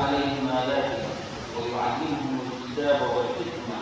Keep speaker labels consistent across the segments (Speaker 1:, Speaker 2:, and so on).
Speaker 1: عليهم آياته ويعلمهم الكتاب والحكمة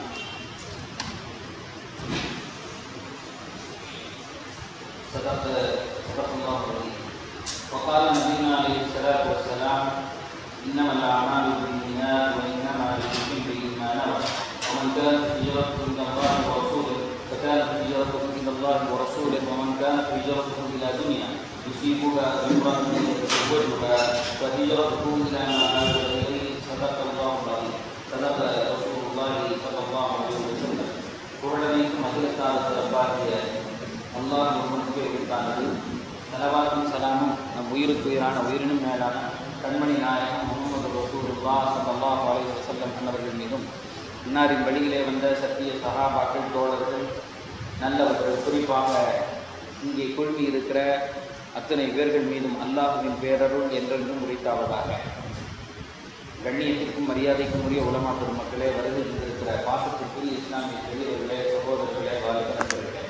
Speaker 1: صدق صدق الله العظيم وقال نبينا عليه الصلاة والسلام إنما الأعمال بالنيات وإنما لكل ما نوى ومن كانت هجرته إلى الله ورسوله فكانت هجرته إلى الله ورسوله ومن كانت هجرته إلى دنيا يصيبها امرأة يتزوجها فهجرته إلى ما هاجر إليه صدق الله العظيم صدق رسول الله صلى الله عليه وسلم புகழனைக்கும் அகிலத்தார சிறப்பாகிய அல்லாஹ் ஒருவனுக்கு இருக்கானது சலவாத்தும் சலாமும் நம் உயிருக்கு உயிரான உயிரினும் மேலான கண்மணி நாயகம் முகமது ரசூலுல்லா சல்லாஹ் அலைஹி வஸல்லம் அன்னவர்கள் மீதும் இன்னாரின் வழியிலே வந்த சத்திய சகாபாக்கள் தோழர்கள் நல்லவர்கள் குறிப்பாக இங்கே குழுமி இருக்கிற அத்தனை பேர்கள் மீதும் அல்லாஹுவின் பேரருள் என்றென்றும் உரைத்தாவதாக கண்ணியத்திற்கும் மரியாதைக்கும் உரிய உலமா பெருமக்களே வருகை இருக்கிற பாசத்திற்குரிய இஸ்லாமிய பெரியவர்களே சகோதரர்களே வாழ்கிறவர்களே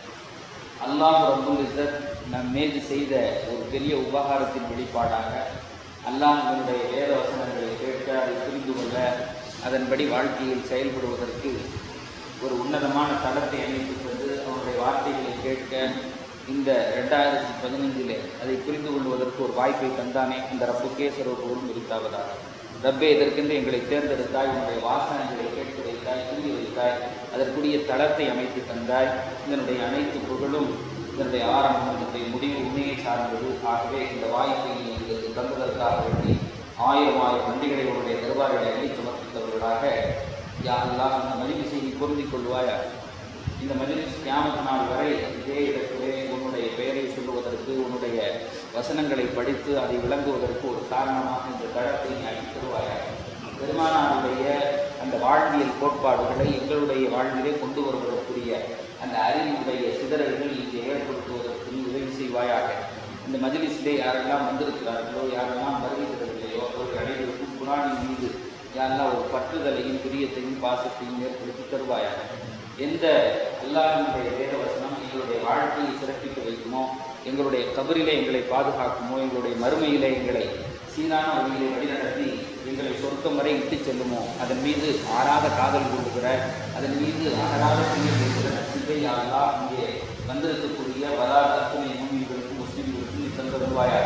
Speaker 1: அல்லாஹ் ரபுல் இஸ்ஸத் நம் மீது செய்த ஒரு பெரிய உபகாரத்தின் வெளிப்பாடாக அல்லாஹினுடைய வேத வசனங்களை கேட்க அதை புரிந்து கொள்ள அதன்படி வாழ்க்கையில் செயல்படுவதற்கு ஒரு உன்னதமான தடத்தை அமைத்துக் கொண்டு அவருடைய வார்த்தைகளை கேட்க இந்த ரெண்டாயிரத்தி பதினைந்திலே அதை புரிந்து கொள்வதற்கு ஒரு வாய்ப்பை தந்தானே அந்த ரப்புக்கே சர்வபூரும் இருக்காவதாக ரப்பே இதற்கென்று எங்களை தேர்ந்தெடுத்தாய் உன்னுடைய வாசனங்களை கேட்டு வைத்தாய் புரிய வைத்தாய் அதற்குரிய தளத்தை அமைத்து தந்தாய் இதனுடைய அனைத்து புகழும் இதனுடைய ஆரம்பம் இதனுடைய முடிவு உண்மையை சார்ந்தது ஆகவே இந்த வாய்ப்பை நீ எங்களுக்கு தந்ததற்காக வேண்டி ஆயிரம் ஆயிரம் நன்றிகளை உன்னுடைய தருவார்களை அள்ளி சமர்ப்பித்தவர்களாக யாரெல்லாம் இந்த மதிப்பு செய்தி பொருந்திக் கொள்வாயா இந்த மஜ்லிஸ் கியாமத் நாள் வரை இதே இடத்திலே உன்னுடைய பெயரை சொல்லுவதற்கு உன்னுடைய வசனங்களை படித்து அதை விளங்குவதற்கு ஒரு காரணமாக இந்த தடத்தை நீ அளித்து தருவாயாக பெருமானாருடைய அந்த வாழ்வியல் கோட்பாடுகளை எங்களுடைய வாழ்விலே கொண்டு வருவதற்குரிய அந்த அறிவுடைய சிதறல்கள் இங்கே ஏற்படுத்துவதற்கு நீ உதவி செய்வாயாக இந்த மஜ்லிஸிலே யாரெல்லாம் வந்திருக்கிறார்களோ யாரெல்லாம் வருகிறதில்லையோ அவர்கள் அனைவருக்கும் குரானின் மீது யாரெல்லாம் ஒரு பற்றுதலையும் பிரியத்தையும் பாசத்தையும் ஏற்படுத்தி தருவாயாக எந்த அல்லாஹினுடைய வேதவசனம் எங்களுடைய வாழ்க்கையை சிறப்பித்து வைக்குமோ எங்களுடைய கபரிலே எங்களை பாதுகாக்குமோ எங்களுடைய மறுமையிலே எங்களை சீரான வழியிலே வழிநடத்தி எங்களை சொர்க்கம் வரை இட்டு செல்லுமோ அதன் மீது ஆறாத காதல் கொள்ளுகிற அதன் மீது அகராத செய்ய செய்கிற நட்பை யாரெல்லாம் இங்கே வந்திருக்கக்கூடிய வராத அத்துணை மூமிகளுக்கும் முஸ்லிம்களுக்கும் நீ தந்தருவாயாக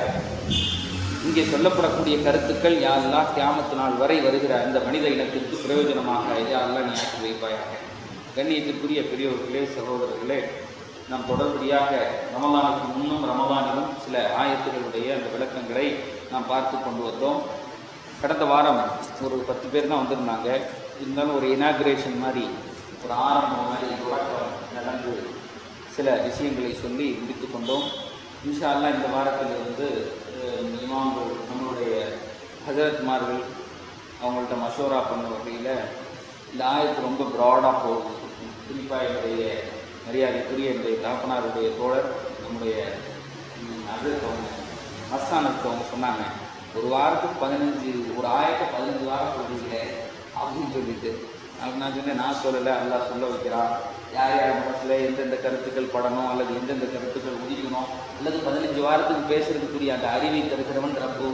Speaker 1: இங்கே சொல்லப்படக்கூடிய கருத்துக்கள் யாரெல்லாம் கியாமத்து நாள் வரை வருகிற அந்த மனித இனத்திற்கு பிரயோஜனமாக யாரெல்லாம் நீ ஆக்கி வைப்பாயாக கண்ணியத்திற்குரிய பெரியவர்களே சகோதரர்களே நாம் தொடர்படியாக ரமலானுக்கு முன்னும் ரமலானிலும் சில ஆயத்துகளுடைய அந்த விளக்கங்களை நாம் பார்த்து கொண்டு வந்தோம் கடந்த வாரம் ஒரு பத்து பேர் தான் வந்திருந்தாங்க இருந்தாலும் ஒரு இனாகிரேஷன் மாதிரி ஒரு ஆரம்பம் மாதிரி தொடக்கம் நடந்து சில விஷயங்களை சொல்லி முடித்து கொண்டோம் இன்ஷா அல்லாஹ் இந்த வாரத்திலிருந்து அஹ், இமாம்கள் நம்மளுடைய ஹஜரத்மார்கள் அவங்கள்ட்ட மஷோரா பண்ண வகையில் இந்த ஆயத்து ரொம்ப ப்ராடாக போகுது குறிப்பாக என்னுடைய மரியாதைக்குரிய என்னுடைய தகப்பனாருடைய தோழர் நம்முடைய அதுக்கு அவங்க மஸ்தானத்துக்கு அவங்க சொன்னாங்க ஒரு வாரத்துக்கு பதினஞ்சு ஒரு ஆயிரத்து பதினஞ்சு வாரம் சொல்றீங்களே அப்படின்னு சொல்லிட்டு அது நான் சொன்னேன் நான் சொல்லலை அல்லாஹ் சொல்ல வைக்கிறான் யார் யார் மனசில் எந்தெந்த கருத்துக்கள் படணும் அல்லது எந்தெந்த கருத்துக்கள் உதிக்கணும் அல்லது பதினஞ்சு வாரத்துக்கு பேசுறதுக்குரிய அந்த அறிவை தருகிறவன் ரப்பு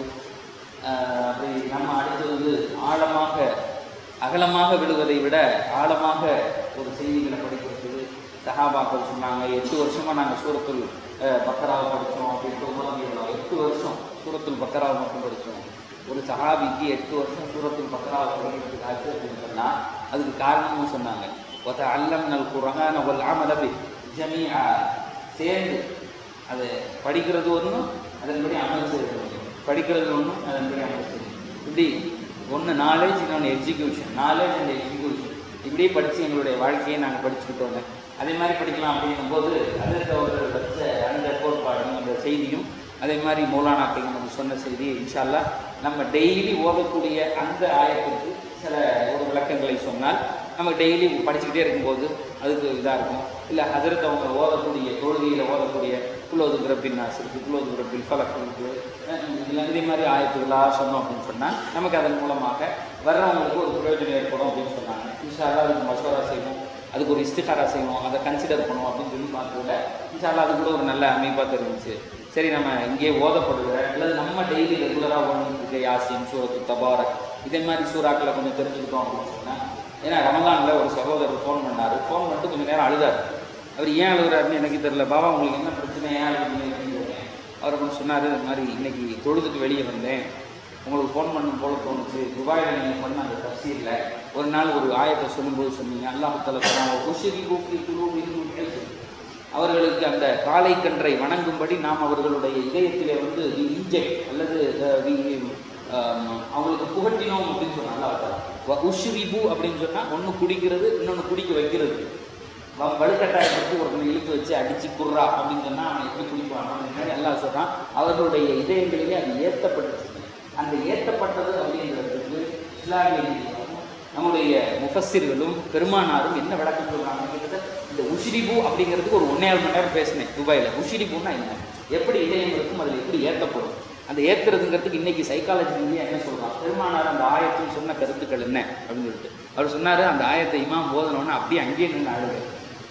Speaker 1: ஆஹ் அப்படி நம்ம அடுத்தது ஆழமாக அகலமாக விடுவதை விட ஆழமாக ஒரு செய்திகளை படிக்கிறது சஹாபாக்கள் சொன்னாங்க எட்டு வருஷமாக நாங்கள் சூரத்துல் அஹ், பக்கராவை படித்தோம் அப்படின்ட்டு உமரமியலாம் எட்டு வருஷம் சூரத்துல் பக்கராவை மட்டும் படித்தோம் ஒரு சஹாபிக்கு எட்டு வருஷம் சூரத்துல் பக்கராவை படிக்கிறதுக்கு ஆச்சு அப்படின்னு சொன்னால் அதுக்கு காரணமும் சொன்னாங்க ஒத்த அல்லம் நல் குரகான ஒல் ஆமலபி ஜமீஆ சேர்ந்து அதை படிக்கிறது ஒன்றும் அதன்படி அமல் செய்யறது படிக்கிறது ஒன்றும் அதன்படி அமல் செய்யணும் இப்படி ஒன்று நாலேஜ் இன்னொன்று எக்ஸிக்யூஷன் நாலேஜ் அண்ட் எக்ஸிக்யூஷன் இப்படியே படித்து எங்களுடைய வாழ்க்கையை நாங்கள் படிச்சுக்கிட்டோங்க அதே மாதிரி படிக்கலாம் அப்படின்னும் போது அதற்கு அவர்கள் வச்ச அந்த கோட்பாடும் அந்த செய்தியும் அதே மாதிரி மௌலானாக்கள் நமக்கு சொன்ன செய்தி இன்ஷா அல்லாஹ் நம்ம டெய்லி ஓதக்கூடிய அந்த ஆயத்துக்கு சில ஒரு விளக்கங்களை சொன்னால் நம்ம டெய்லி படிச்சுக்கிட்டே இருக்கும்போது அதுக்கு இதாக இருக்கும் இல்லை ஹசரத் அவங்க ஓதக்கூடிய தொழுகையில் ஓதக்கூடிய குலோது பிறப்பின் நாசிருக்கு குலோது பிறப்பில் ஃபலக்கு இல்லை இதே மாதிரி ஆயத்துக்களாக சொன்னோம் அப்படின்னு சொன்னால் நமக்கு அதன் மூலமாக வர்றவங்களுக்கு ஒரு பிரயோஜனம் ஏற்படும் அப்படின்னு சொன்னாங்க இன்ஷா அல்லாஹ் அதுக்கு மசோரா செய்வோம் அதுக்கு ஒரு இஸ்திகாரா செய்வோம் அதை கன்சிடர் பண்ணுவோம் அப்படின்னு சொல்லி பார்த்ததில் இன்ஷா அல்லாஹ் அது கூட ஒரு நல்ல அமைப்பாக தெரிஞ்சுச்சு சரி நம்ம இங்கே ஓதப்படுகிற அல்லது நம்ம டெய்லி ரெகுலராக ஓடிட்டு இருக்க யாசின் சூரத்து தபாரக் இதே மாதிரி சூறாக்களை கொஞ்சம் தெரிஞ்சுக்கிட்டோம் அப்படின்னு சொன்னால் ஏன்னா ரமலானில் ஒரு சகோதரர் ஃபோன் பண்ணார் ஃபோன் பண்ணிட்டு கொஞ்சம் நேரம் அழுதார் அவர் ஏன் அழுகுறாருன்னு எனக்கு தெரியல பாபா உங்களுக்கு என்ன பிரச்சனை ஏன் அழுகுறீங்க அப்படின்னு கேட்டேன். அவர் கொஞ்சம் சொன்னார் இந்த மாதிரி இன்னைக்கு தொழுதுட்டு வெளியே வந்தேன் உங்களுக்கு ஃபோன் பண்ணும் போல தோணுச்சு துபாயில் நீங்கள் பண்ண அந்த தப்சீரில் ஒரு நாள் ஒரு ஆயத்தை சொல்லும்போது சொன்னீங்க அல்லாஹால சொன்னாங்க குஷிரி கூப்பி குழு அவர்களுக்கு அந்த காளை கன்றை வணங்கும்படி நாம் அவர்களுடைய இதயத்திலே வந்து இன்ஜெக்ட் அல்லது அஹ், we- ஆம், அவங்களுக்கு புகட்டினோம் அப்படின்னு சொன்னாங்க உஷ்ரிபு அப்படின்னு சொன்னால் ஒன்று குடிக்கிறது இன்னொன்று குடிக்க வைக்கிறது வ- வலுக்கட்டாயப்படுத்தி ஒருத்தனை இழுத்து வச்சு அடிச்சு குர்ரா அப்படின்னு சொன்னால் அவன் எப்படி குடிப்பான் முன்னாடி எல்லாம் சொல்கிறான் அவர்களுடைய இதயங்களிலே அது ஏற்றப்பட்டுச்சு அந்த ஏற்றப்பட்டது அப்படிங்கிறதுக்கு இஸ்லாமிய ரீதியாகவும் நம்முடைய முஃபஸ்ஸிர்களும் பெருமானாரும் என்ன விளக்கம் சொல்றாங்க கிட்டத்தட்ட இந்த உஷிரிபு அப்படிங்கிறதுக்கு ஒரு ஒன்னே மணி நேரம் பேசினேன் துபாயில் உஷிரிபுன்னா என்ன எப்படி இதயம் இருக்கும் அதில் எப்படி ஏற்றப்படும் அந்த ஏற்றுறதுங்கிறதுக்கு இன்னைக்கு சைக்காலஜி ரீதியாக என்ன சொல்றான் பெருமானார் அந்த ஆயத்தில் சொன்ன கருத்துக்கள் என்ன அப்படின்னு சொல்லிட்டு அவர் சொன்னாரு அந்த ஆயத்தை இமாம் போதனோன்னு அப்படியே அங்கேயே நின்று அழுகு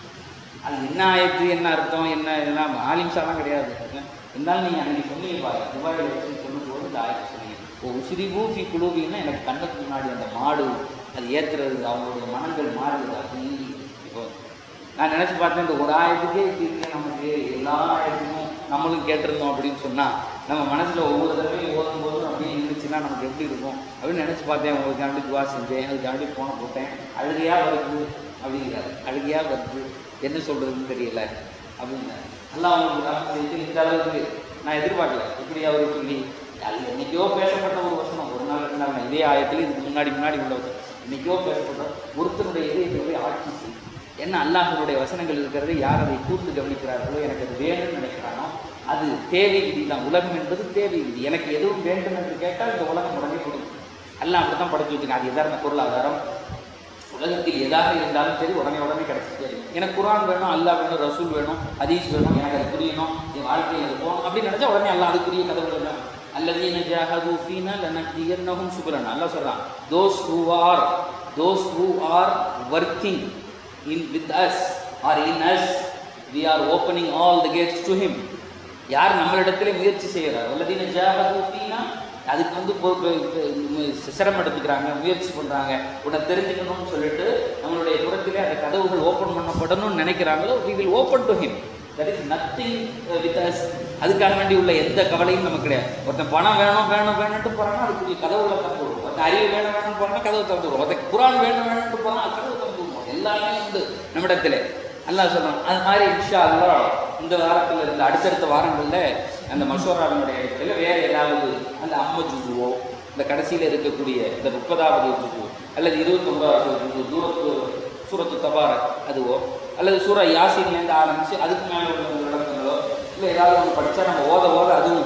Speaker 1: அது என்ன ஆயத்து என்ன அர்த்தம் என்ன இதெல்லாம் ஆலிம்ஸாலாம் கிடையாது இருந்தாலும் நீங்கள் அன்னைக்கு சொன்னீங்க பாரு துபாயில் வச்சு சொல்லும்போது இந்த ஆயத்தை சொன்னீங்க ஓ உசிரிபூ ஃபி குலூபின்னா எனக்கு கண்ணுக்கு முன்னாடி அந்த மாடு அது ஏற்றுறது அவங்களுடைய மனங்கள் மாறுது அப்படின்னு இப்போ நான் நினச்சி பார்த்தேன் இந்த ஒரு ஆயத்துக்கே இப்படி இருக்கு நமக்கு எல்லா ஆயத்துக்கும் நம்மளும் கேட்டிருந்தோம் அப்படின்னு சொன்னால் நம்ம மனசில் ஒவ்வொரு தடவையும் ஓதும் போதும் அப்படியே இருந்துச்சுன்னா நமக்கு எப்படி இருக்கும் அப்படின்னு நினச்சி பார்த்தேன் உங்களுக்காண்டி துவா செஞ்சேன் அதுக்காண்டி போன போட்டேன் அழுகையாக வருது அப்படிங்கிறாரு அழுகையாக வருது என்ன சொல்கிறதுன்னு தெரியல அப்படின்னு நல்லா அவங்களுக்கு காசு செய்து இந்த அளவுக்கு நான் எதிர்பார்க்கல இப்படி அவர் சொல்லி அது என்னைக்கோ பேசப்பட்ட ஒரு வசனம் ஒரு நாள் ரெண்டு நாள் இதே ஆயத்தில் இதுக்கு முன்னாடி முன்னாடி உள்ள வசனம் என்னைக்கோ பேசப்பட்ட ஒருத்தருடைய இதயத்தை போய் ஆட்சி செய்யும் என்ன அல்லாஹனுடைய வசனங்கள் இருக்கிறது யார் அதை கூர்ந்து கவனிக்கிறார்களோ எனக்கு அது வேணும்னு நினைக்கிறானோ அது தேவை விதி தான் உலகம் என்பது தேவை விதி எனக்கு எதுவும் வேண்டும் என்று கேட்டால் இந்த உலகம் உடனே கொடுக்கும் எல்லாம் அப்படி தான் படைச்சு வச்சுங்க அது எதார்த்த பொருளாதாரம் உலகத்தில் எதாக இருந்தாலும் சரி உடனே உடனே கிடைச்சிட்டே இருக்கும் எனக்கு குரான் வேணும் அல்லாஹ் வேணும் ரசூல் வேணும் ஹதீஸ் வேணும் எனக்கு அது புரியணும் என் வாழ்க்கையில் அது போகணும் அப்படின்னு நினச்சா உடனே அல்லாஹ் அதுக்குரிய கதவுகள் தான் அல்லதீன ஜாஹது ஃபீனா லனஹ்தியன்னஹும் சுபலன் அல்லாஹ் சொல்றான் those who are those who are working in with us are in us we are opening all the gates to him யார் நம்மளிடத்துல முயற்சி செய்கிறார் அல்லதீன ஜாஹது ஃபீனா அதுக்கு வந்து பொ- பொ- பொ- சிரமம் எடுத்துக்கிறாங்க முயற்சி பண்ணுறாங்க உன்னை தெரிஞ்சுக்கணும்னு சொல்லிட்டு நம்மளுடைய புறத்திலே அந்த கதவுகள் ஓப்பன் பண்ணப்படணும்னு நினைக்கிறாங்களோ we will open to him that is nothing with us அதுக்காக வேண்டி உள்ள எந்த கவலையும் நமக்கு கிடையாது ஒருத்தன் பணம் வேணும் வேணும் வேணும்ட்டு போகிறான்னா அதுக்குரிய கதவுகளை திறந்து விடுவோம் ஒருத்தன் அறிவு வேணும் வேணும்னு போகிறான்னா கதவு திறந்து விடுவோம் ஒருத்தன் குரான் வேணும் வேணும்ட்டு போகிறான் கதவு திறந்து விடுவோம் எல்லாமே உண்டு நம்மிடத்தில் அல்லாஹ் சொல்றான் அது மாதிரி இன்ஷா அல்லாஹ் இந்த வாரத்தில் இருந்த அடுத்தடுத்த வாரங்களில் அந்த மசோராவினுடைய இடத்துல வேற ஏதாவது அந்த அம்ம ஜுஜுவோ இந்த கடைசியில் இருக்கக்கூடிய இந்த முப்பதாவது ஜுஜு அல்லது இருபத்தொன்பதாவது ஜுஜு தூரத்து சூரத்து தபாரக் அதுவோ அல்லது சூரா யாசின்லேருந்து ஆரம்பித்து அதுக்கு மேலே உள்ள விளக்கங்களோ இல்லை ஏதாவது ஒன்று படித்தா நம்ம ஓத ஓத அதுவும்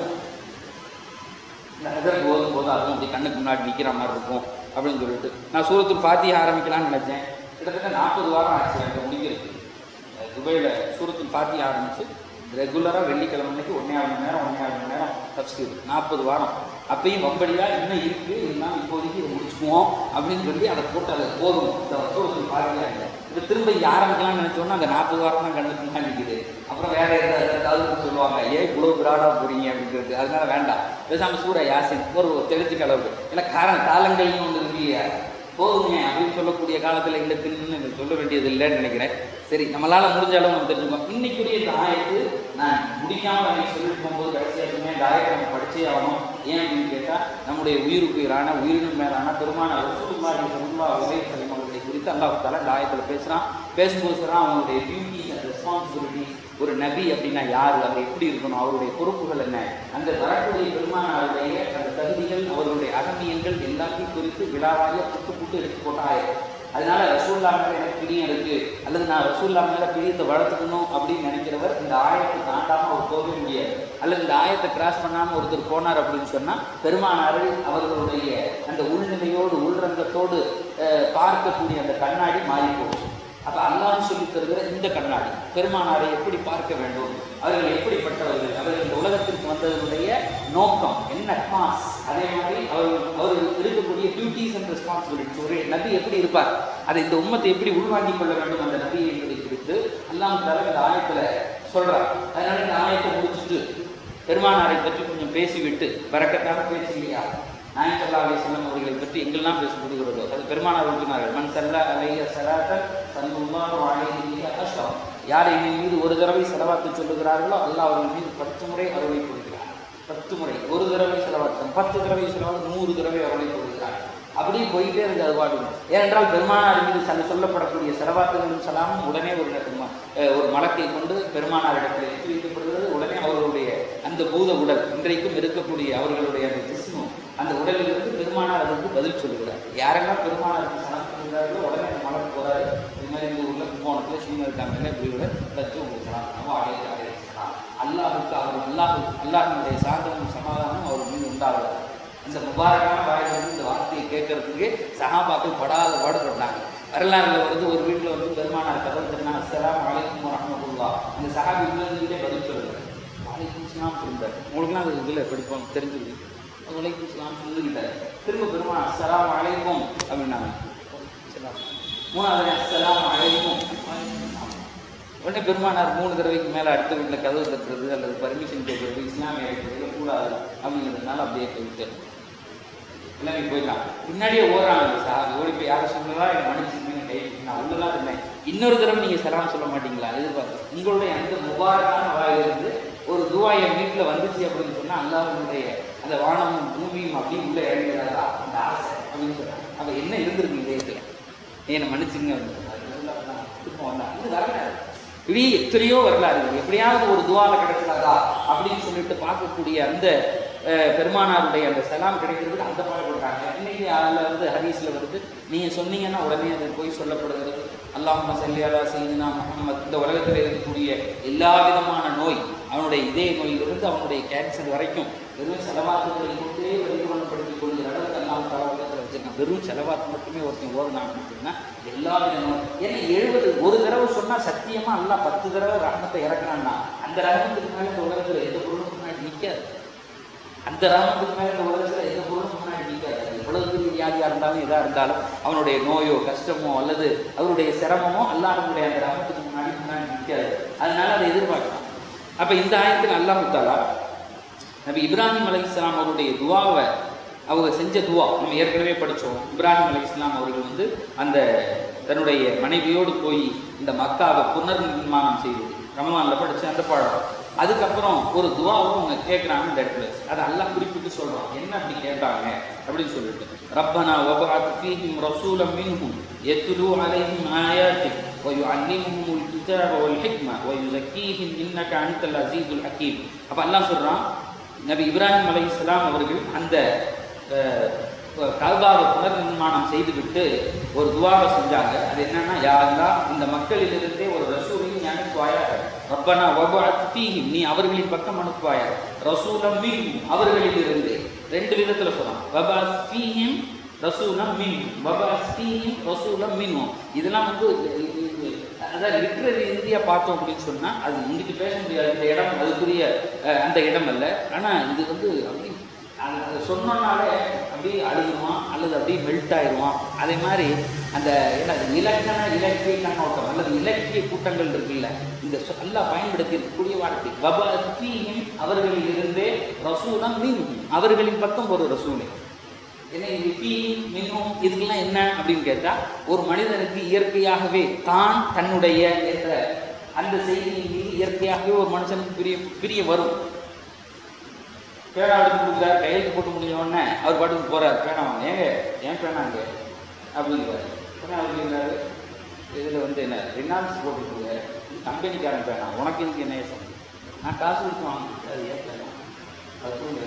Speaker 1: இந்த ஹசரத் ஓதும் போது அதுவும் அப்படி கண்ணுக்கு முன்னாடி நிற்கிற மாதிரி இருக்கும் அப்படின்னு சொல்லிட்டு நான் சூரத்துல் ஃபாத்தியா ஆரம்பிக்கலாம்னு நினச்சேன் கிட்டத்தட்ட நாற்பது வாரம் ஆச்சு எனக்கு முடிக்கிறது துபாயில் சூரத்துல் ஃபாத்தியா ஆரம்பிச்சு ரெகுலராக வெள்ளிக்கிழமை அன்னைக்கு ஒன்றே ஆறு மணி நேரம் ஒன்றே ஆறு மணி நேரம் தப்ஸ்கீர் நாற்பது வாரம் அப்பயும் வம்படியா இன்னும் இருக்குது இருந்தாலும் இப்போதைக்கு இதை முடிச்சுக்குவோம் அப்படின்னு சொல்லி அதை போட்டு அதை போதும் இந்த சூரத்துல் ஃபாத்தியா இல்லை இது திரும்ப இங்க ஆரம்பிக்கலாம்னு நினச்சோன்னா அந்த நாற்பது வாரம் தான் கண்ணுக்கு முன்னாடி நிற்குது அப்புறம் வேற ஏதாவது ஏதாவது சொல்லுவாங்க ஏன் இவ்வளோ பிராடாக போறீங்க அப்படின்றது அதனால வேண்டாம் பேசாம சூர யாசின் ஒரு தெளிச்சு கலவு ஏன்னா காரணம் காலங்கள்னு ஒன்று இருக்கு இல்லையா போதுங்க அப்படின்னு சொல்லக்கூடிய காலத்தில் இல்லை தின்னு சொல்ல வேண்டியது இல்லைன்னு நினைக்கிறேன் சரி நம்மளால முடிஞ்ச அளவு நம்ம தெரிஞ்சுக்கோம் இன்னைக்குரிய இந்த ஆயத்து நான் முடிக்காம அன்னைக்கு சொல்லிட்டு போகும்போது கடைசியாச்சுமே இந்த ஆயத்தை நம்ம படிச்சே ஆகணும் ஏன் அப்படின்னு கேட்டால் நம்முடைய உயிருக்கு உயிரான உயிரினும் மேலான பெருமான ரசூலுல்லாஹி ஸல்லல்லாஹு அலைஹி வஸல்லம் அவர்களை குறித்து அல்லாஹ் தஆலா இந்த ஆயத்தில் பேசுகிறான் பேசும்போது சொல்கிறான் அவங்களுடைய டியூட்டிஸ் அண்ட் ரெஸ்பான்சிபிலிட்டிஸ் ஒரு நபி அப்படின்னா யார் அவர் எப்படி இருக்கணும் அவருடைய பொறுப்புகள் என்ன அந்த வரக்கூடிய பெருமானாருடைய அந்த தகுதிகள் அவர்களுடைய அகமியங்கள் எல்லாத்தையும் குறித்து விழாவாக புட்டு புட்டு எடுத்து போட்டாய அதனால ரசூல்லா மேல எனக்கு பிரியம் இருக்கு அல்லது நான் ரசூல்லா மேல பிரியத்தை வளர்த்துக்கணும் அப்படின்னு நினைக்கிறவர் இந்த ஆயத்தை தாண்டாம அவர் போகவே முடியாது அல்லது இந்த ஆயத்தை கிராஸ் பண்ணாம ஒருத்தர் போனார் அப்படின்னு சொன்னா பெருமானாரை அவர்களுடைய அந்த உள்நிலையோடு உள்ரங்கத்தோடு அஹ், பார்க்கக்கூடிய அந்த கண்ணாடி மாறி போகும் அப்ப அல்லாஹ் சொல்லி தருகிற இந்த கண்ணாடி பெருமானாரை எப்படி பார்க்க வேண்டும் அவர்கள் எப்படிப்பட்டவர்கள் அவர்கள் இந்த உலகத்திற்கு வந்ததனுடைய நோக்கம் என்ன காஸ் அதே மாதிரி அவர்கள் அவர்களுக்கு இருக்கக்கூடிய டியூட்டிஸ் அண்ட் ரெஸ்பான்சிபிலிட்டிஸ் ஒரு நபி எப்படி இருப்பார் அதை இந்த உம்மத்தை எப்படி உள்வாங்கிக் கொள்ள வேண்டும் அந்த நபி என்பதை குறித்து அல்லாஹ் தஆலா இந்த ஆயத்துல சொல்றார் அதனால இந்த ஆயத்தை முடிச்சுட்டு பெருமானாரை பற்றி கொஞ்சம் பேசிவிட்டு பறக்கத்தாக பேச்சு இல்லையா நாயன் சல்லா அலி செல்லம் அவர்களை பற்றி எங்கெல்லாம் பேசப்படுகிறதோ அது பெருமானார் சொன்னார்கள் மண் சல்லா அலைய சலாத்தன் சல்லுல்லாஹு அலைஹி அஷ்ரம் யார் என் மீது ஒரு தடவை செலவாத்து சொல்லுகிறார்களோ அல்லாஹ் அவர்கள் மீது பத்து முறை அருளை கொடுக்கிறார் பத்து முறை ஒரு தடவை செலவாத்தம் பத்து தடவை செலவாத்து நூறு தடவை அருளை கொடுக்கிறார் அப்படியே போயிட்டே இருக்கு அது பாடு ஏனென்றால் பெருமானார் மீது சொல்ல சொல்லப்படக்கூடிய செலவாத்துகளும் சலாமும் உடனே ஒரு பெருமா- அஹ் ஒரு மலக்கை கொண்டு பெருமானாரிடத்தில் எத்தி வைக்கப்படுகிறது உடனே அவர்களுடைய அந்த பூத உடல் இன்றைக்கும் இருக்கக்கூடிய அவர்களுடைய அந்த ஜிஸ்மு அந்த உடலிலிருந்து பெருமானார் அதற்கு பதில் சொல்லுகிறார் யாரெல்லாம் பெருமானாருக்கு சலாம் சொல்கிறார்களோ உடனே அந்த மலக்கு போறாரு இது மாதிரி இந்த ஊர்ல கும்போணத்துல சீன இருக்காங்க இப்படி விட லட்சம் உங்களுக்கு சலாம் நம்ம அடைய அடைய அல்லாஹுக்கு அவர் அல்லாஹ் அல்லாஹினுடைய சாந்தமும் சமாதானமும் அவர் மீது உண்டாகிறது இந்த முபாரக்கான வாயிலிருந்து இந்த வார்த்தையை கேட்கறதுக்கு சஹாபாக்கள் படாத பாடுபட்டாங்க வரலாறுல வந்து ஒரு வீட்டில் வந்து பெருமானார் கதவு திறனா அஸ்ஸலாமு அலைக்கும் வரஹ்மத்துல்லா அந்த சஹாபி உள்ளதுக்கிட்டே பதில் சொல்லுங்க வலைக்கும் இஸ்லாம் இருந்தார் உங்களுக்குலாம் அது இதில் படிப்போம் தெரிஞ்சிருக்கு வலைக்கும் இஸ்லாம் சொல்லிக்கிட்டார் திரும்ப பெருமான் அஸ்ஸலாமு அலைக்கும் அப்படின்னாங்க மூணாவது அஸ்ஸலாமு அலைக்கும் உடனே பெருமானார் மூணு தடவைக்கு மேலே அடுத்த வீட்டில் கதவு தட்டுறது அல்லது பர்மிஷன் கேட்கறது இஸ்லாமிய அழைக்கிறது கூடாது அப்படிங்கிறதுனால அப்படியே போயிட்டு கிளம்பி போயிட்டான் பின்னாடியே ஓடுறாங்க சார் ஓடி போய் யாரை சொல்லலாம் என்னை மன்னிச்சுக்கணும் கை நான் உள்ளதான் இருந்தேன் இன்னொரு தடவை நீங்கள் சலாம் சொல்ல மாட்டீங்களா எதிர்பார்த்து உங்களுடைய அந்த முபாரக்கான வாயிலிருந்து ஒரு துவா என் வீட்டில் வந்துச்சு அப்படின்னு சொன்னால் அல்லாஹ்வுடைய அந்த வானமும் பூமியும் அப்படியே உள்ளே இறங்கிறதா அந்த ஆசை அப்படின்னு சொன்னாங்க அப்போ என்ன இருந்திருக்கு இதயத்தில் என்னை மன்னிச்சுங்க அப்படின்னு சொன்னாரு. திரும்ப வந்தான். இது வரலாறு இப்படி எத்தனையோ வரலாறு இருக்கு. எப்படியாவது ஒரு துவால கிடைச்சிடாதா அப்படின்னு சொல்லிட்டு பார்க்கக்கூடிய அந்த அஹ், பெருமானாருடைய அந்த சலாம் கிடைக்கிறதுக்கு அந்த பாடுபடுறாங்க இன்னைக்கு அதில் வந்து ஹதீஸில் வருது நீங்கள் சொன்னீங்கன்னா உடனே அது போய் சொல்லப்படுகிறது அல்லாஹ் சல்லியாலா செய்தினா முகமது இந்த உலகத்தில் இருக்கக்கூடிய எல்லா விதமான நோய் அவனுடைய இதய நோயிலிருந்து அவனுடைய கேன்சர் வரைக்கும் வெறும் செலவாக்குகளை கொண்டே வெளிக்கொள்ளப்படுத்திக் கொள்கிற அளவுக்கு எல்லாம் தலவகத்தில் வச்சிருக்கான் வெறும் செலவாக்கு மட்டுமே ஒருத்தன் ஓடுனான் அப்படின்னா எல்லா விதமும் ஏன்னா எழுபது ஒரு தடவை சொன்னா சத்தியமா எல்லாம் பத்து தடவை ரகமத்தை இறக்குறான்னா அந்த ரகமத்துக்கு மேல இந்த உலகத்துல எந்த பொருளும் முன்னாடி நிக்காது அந்த ராமத்துக்கு மேல இந்த உலகத்துல எந்த பொருளும் முன்னாடி நிக்காது அது எவ்வளவு பெரிய வியாதியா இருந்தாலும் எதா இருந்தாலும் அவனுடைய நோயோ கஷ்டமோ அல்லது அவருடைய சிரமமோ அல்லாஹ்வுடைய அந்த ராமத்துக்கு முன்னாடி முன்னாடி நிக்காது அதனால அதை எதிர்பார்க்கலாம் அப்ப இந்த ஆயத்தில் அல்லாஹ் தாலா நபி இப்ராஹிம் அலைஹிஸ்ஸலாம் அவருடைய துவாவை அவங்க செஞ்ச துவா நம்ம ஏற்கனவே படித்தோம் இப்ராஹிம் அலைஹிஸ்ஸலாம் அவர்கள் வந்து அந்த தன்னுடைய மனைவியோடு போய் இந்த மக்காவை புனர் நிர்மாணம் செய்தது ரமலான்ல படிச்ச அந்த பாடம் அதுக்கப்புறம் ஒரு துவாவும் அவங்க கேட்குறாங்க இந்த இடத்துல அதை எல்லாம் குறிப்பிட்டு சொல்றோம் என்ன அப்படி கேட்டாங்க அப்படின்னு சொல்லிட்டு ரப்பனா வபஅத் ஃபீஹிம் ரசூலம் மின்ஹும் யத்லு அலைஹிம் ஆயாத்திக் ويعلمهم الكتاب والحكمة ويزكيهم إنك أنت العزيز الحكيم அப்ப அல்லாஹ் சொல்றான் நபி இப்ராஹிம் அலைஹிஸ்ஸலாம் அவர்கள் அந்த அஹ், கல்பாவை புனர் நிர்மாணம் செய்துவிட்டு ஒரு துவாவை செஞ்சாங்க அது என்னன்னா யா அல்லாஹ் இந்த மக்களிலிருந்தே ஒரு ரசூலையும் அனுப்புவாயாக ரப்பனா வபஅத் ஃபீஹிம் நீ அவர்களின் பக்கம் அனுப்புவாயாக ரசூலம் மின்ஹும் அவர்களிலிருந்து ரெண்டு விதத்துல சொல்றான் வபஅத் ஃபீஹிம் ரசூலம் மின்ஹும் வபஅத் ஃபீஹிம் ரசூலம் மின்ஹும் இதெல்லாம் வந்து இது- இது- அதாவது லிட்ரரி இந்தியா பார்த்தோம் அப்படின்னு சொன்னா அது இங்கிட்டு பேச முடியாது இந்த இடம் அதுக்குரிய அஹ், அந்த இடம் அல்ல ஆனா இது வந்து அப்படி அது அதை சொன்னோன்னாலே அப்படியே அழுகுமா அல்லது அப்படியே மெல்ட் ஆயிடுவான் அதே மாதிரி அந்த என்ன அது இலக்கண இலக்கிய கண்ணோட்டம் அல்லது இலக்கிய கூட்டங்கள் இருக்குல்ல இந்த சொ- எல்லாம் பயன்படுத்தி இருக்கக்கூடிய வார்த்தை வபத்தீயும் அவர்களில் இருந்தே ரசூலம் மீன் அவர்களின் பக்கம் ஒரு ரசூலை என்ன இது தீ மின்னும் இதுக்கெல்லாம் என்ன அப்படின்னு கேட்டா ஒரு மனிதனுக்கு இயற்கையாகவே தான் தன்னுடைய என்ற அந்த செய்தியின் மீது இயற்கையாகவே ஒரு மனுஷனுக்கு பிரிய பிரிய வரும் பேனா எடுத்து கொடுக்குறாரு கையெழுத்து போட்டு முடிஞ்ச உடனே அவர் பாட்டுக்கு போறாரு பேனா வாங்க ஏங்க ஏன் பேனாங்க அப்படிங்கிறாரு பேனா அப்படிங்கிறாரு இதில் வந்து என்ன ரினால்ஸ் போட்டுருக்குங்க கம்பெனிக்காரன் பேனா உனக்கு இதுக்கு என்ன ஏசம் நான் காசு கொடுத்து வாங்கிட்டு அது ஏன் பேனா அது சொல்லுங்க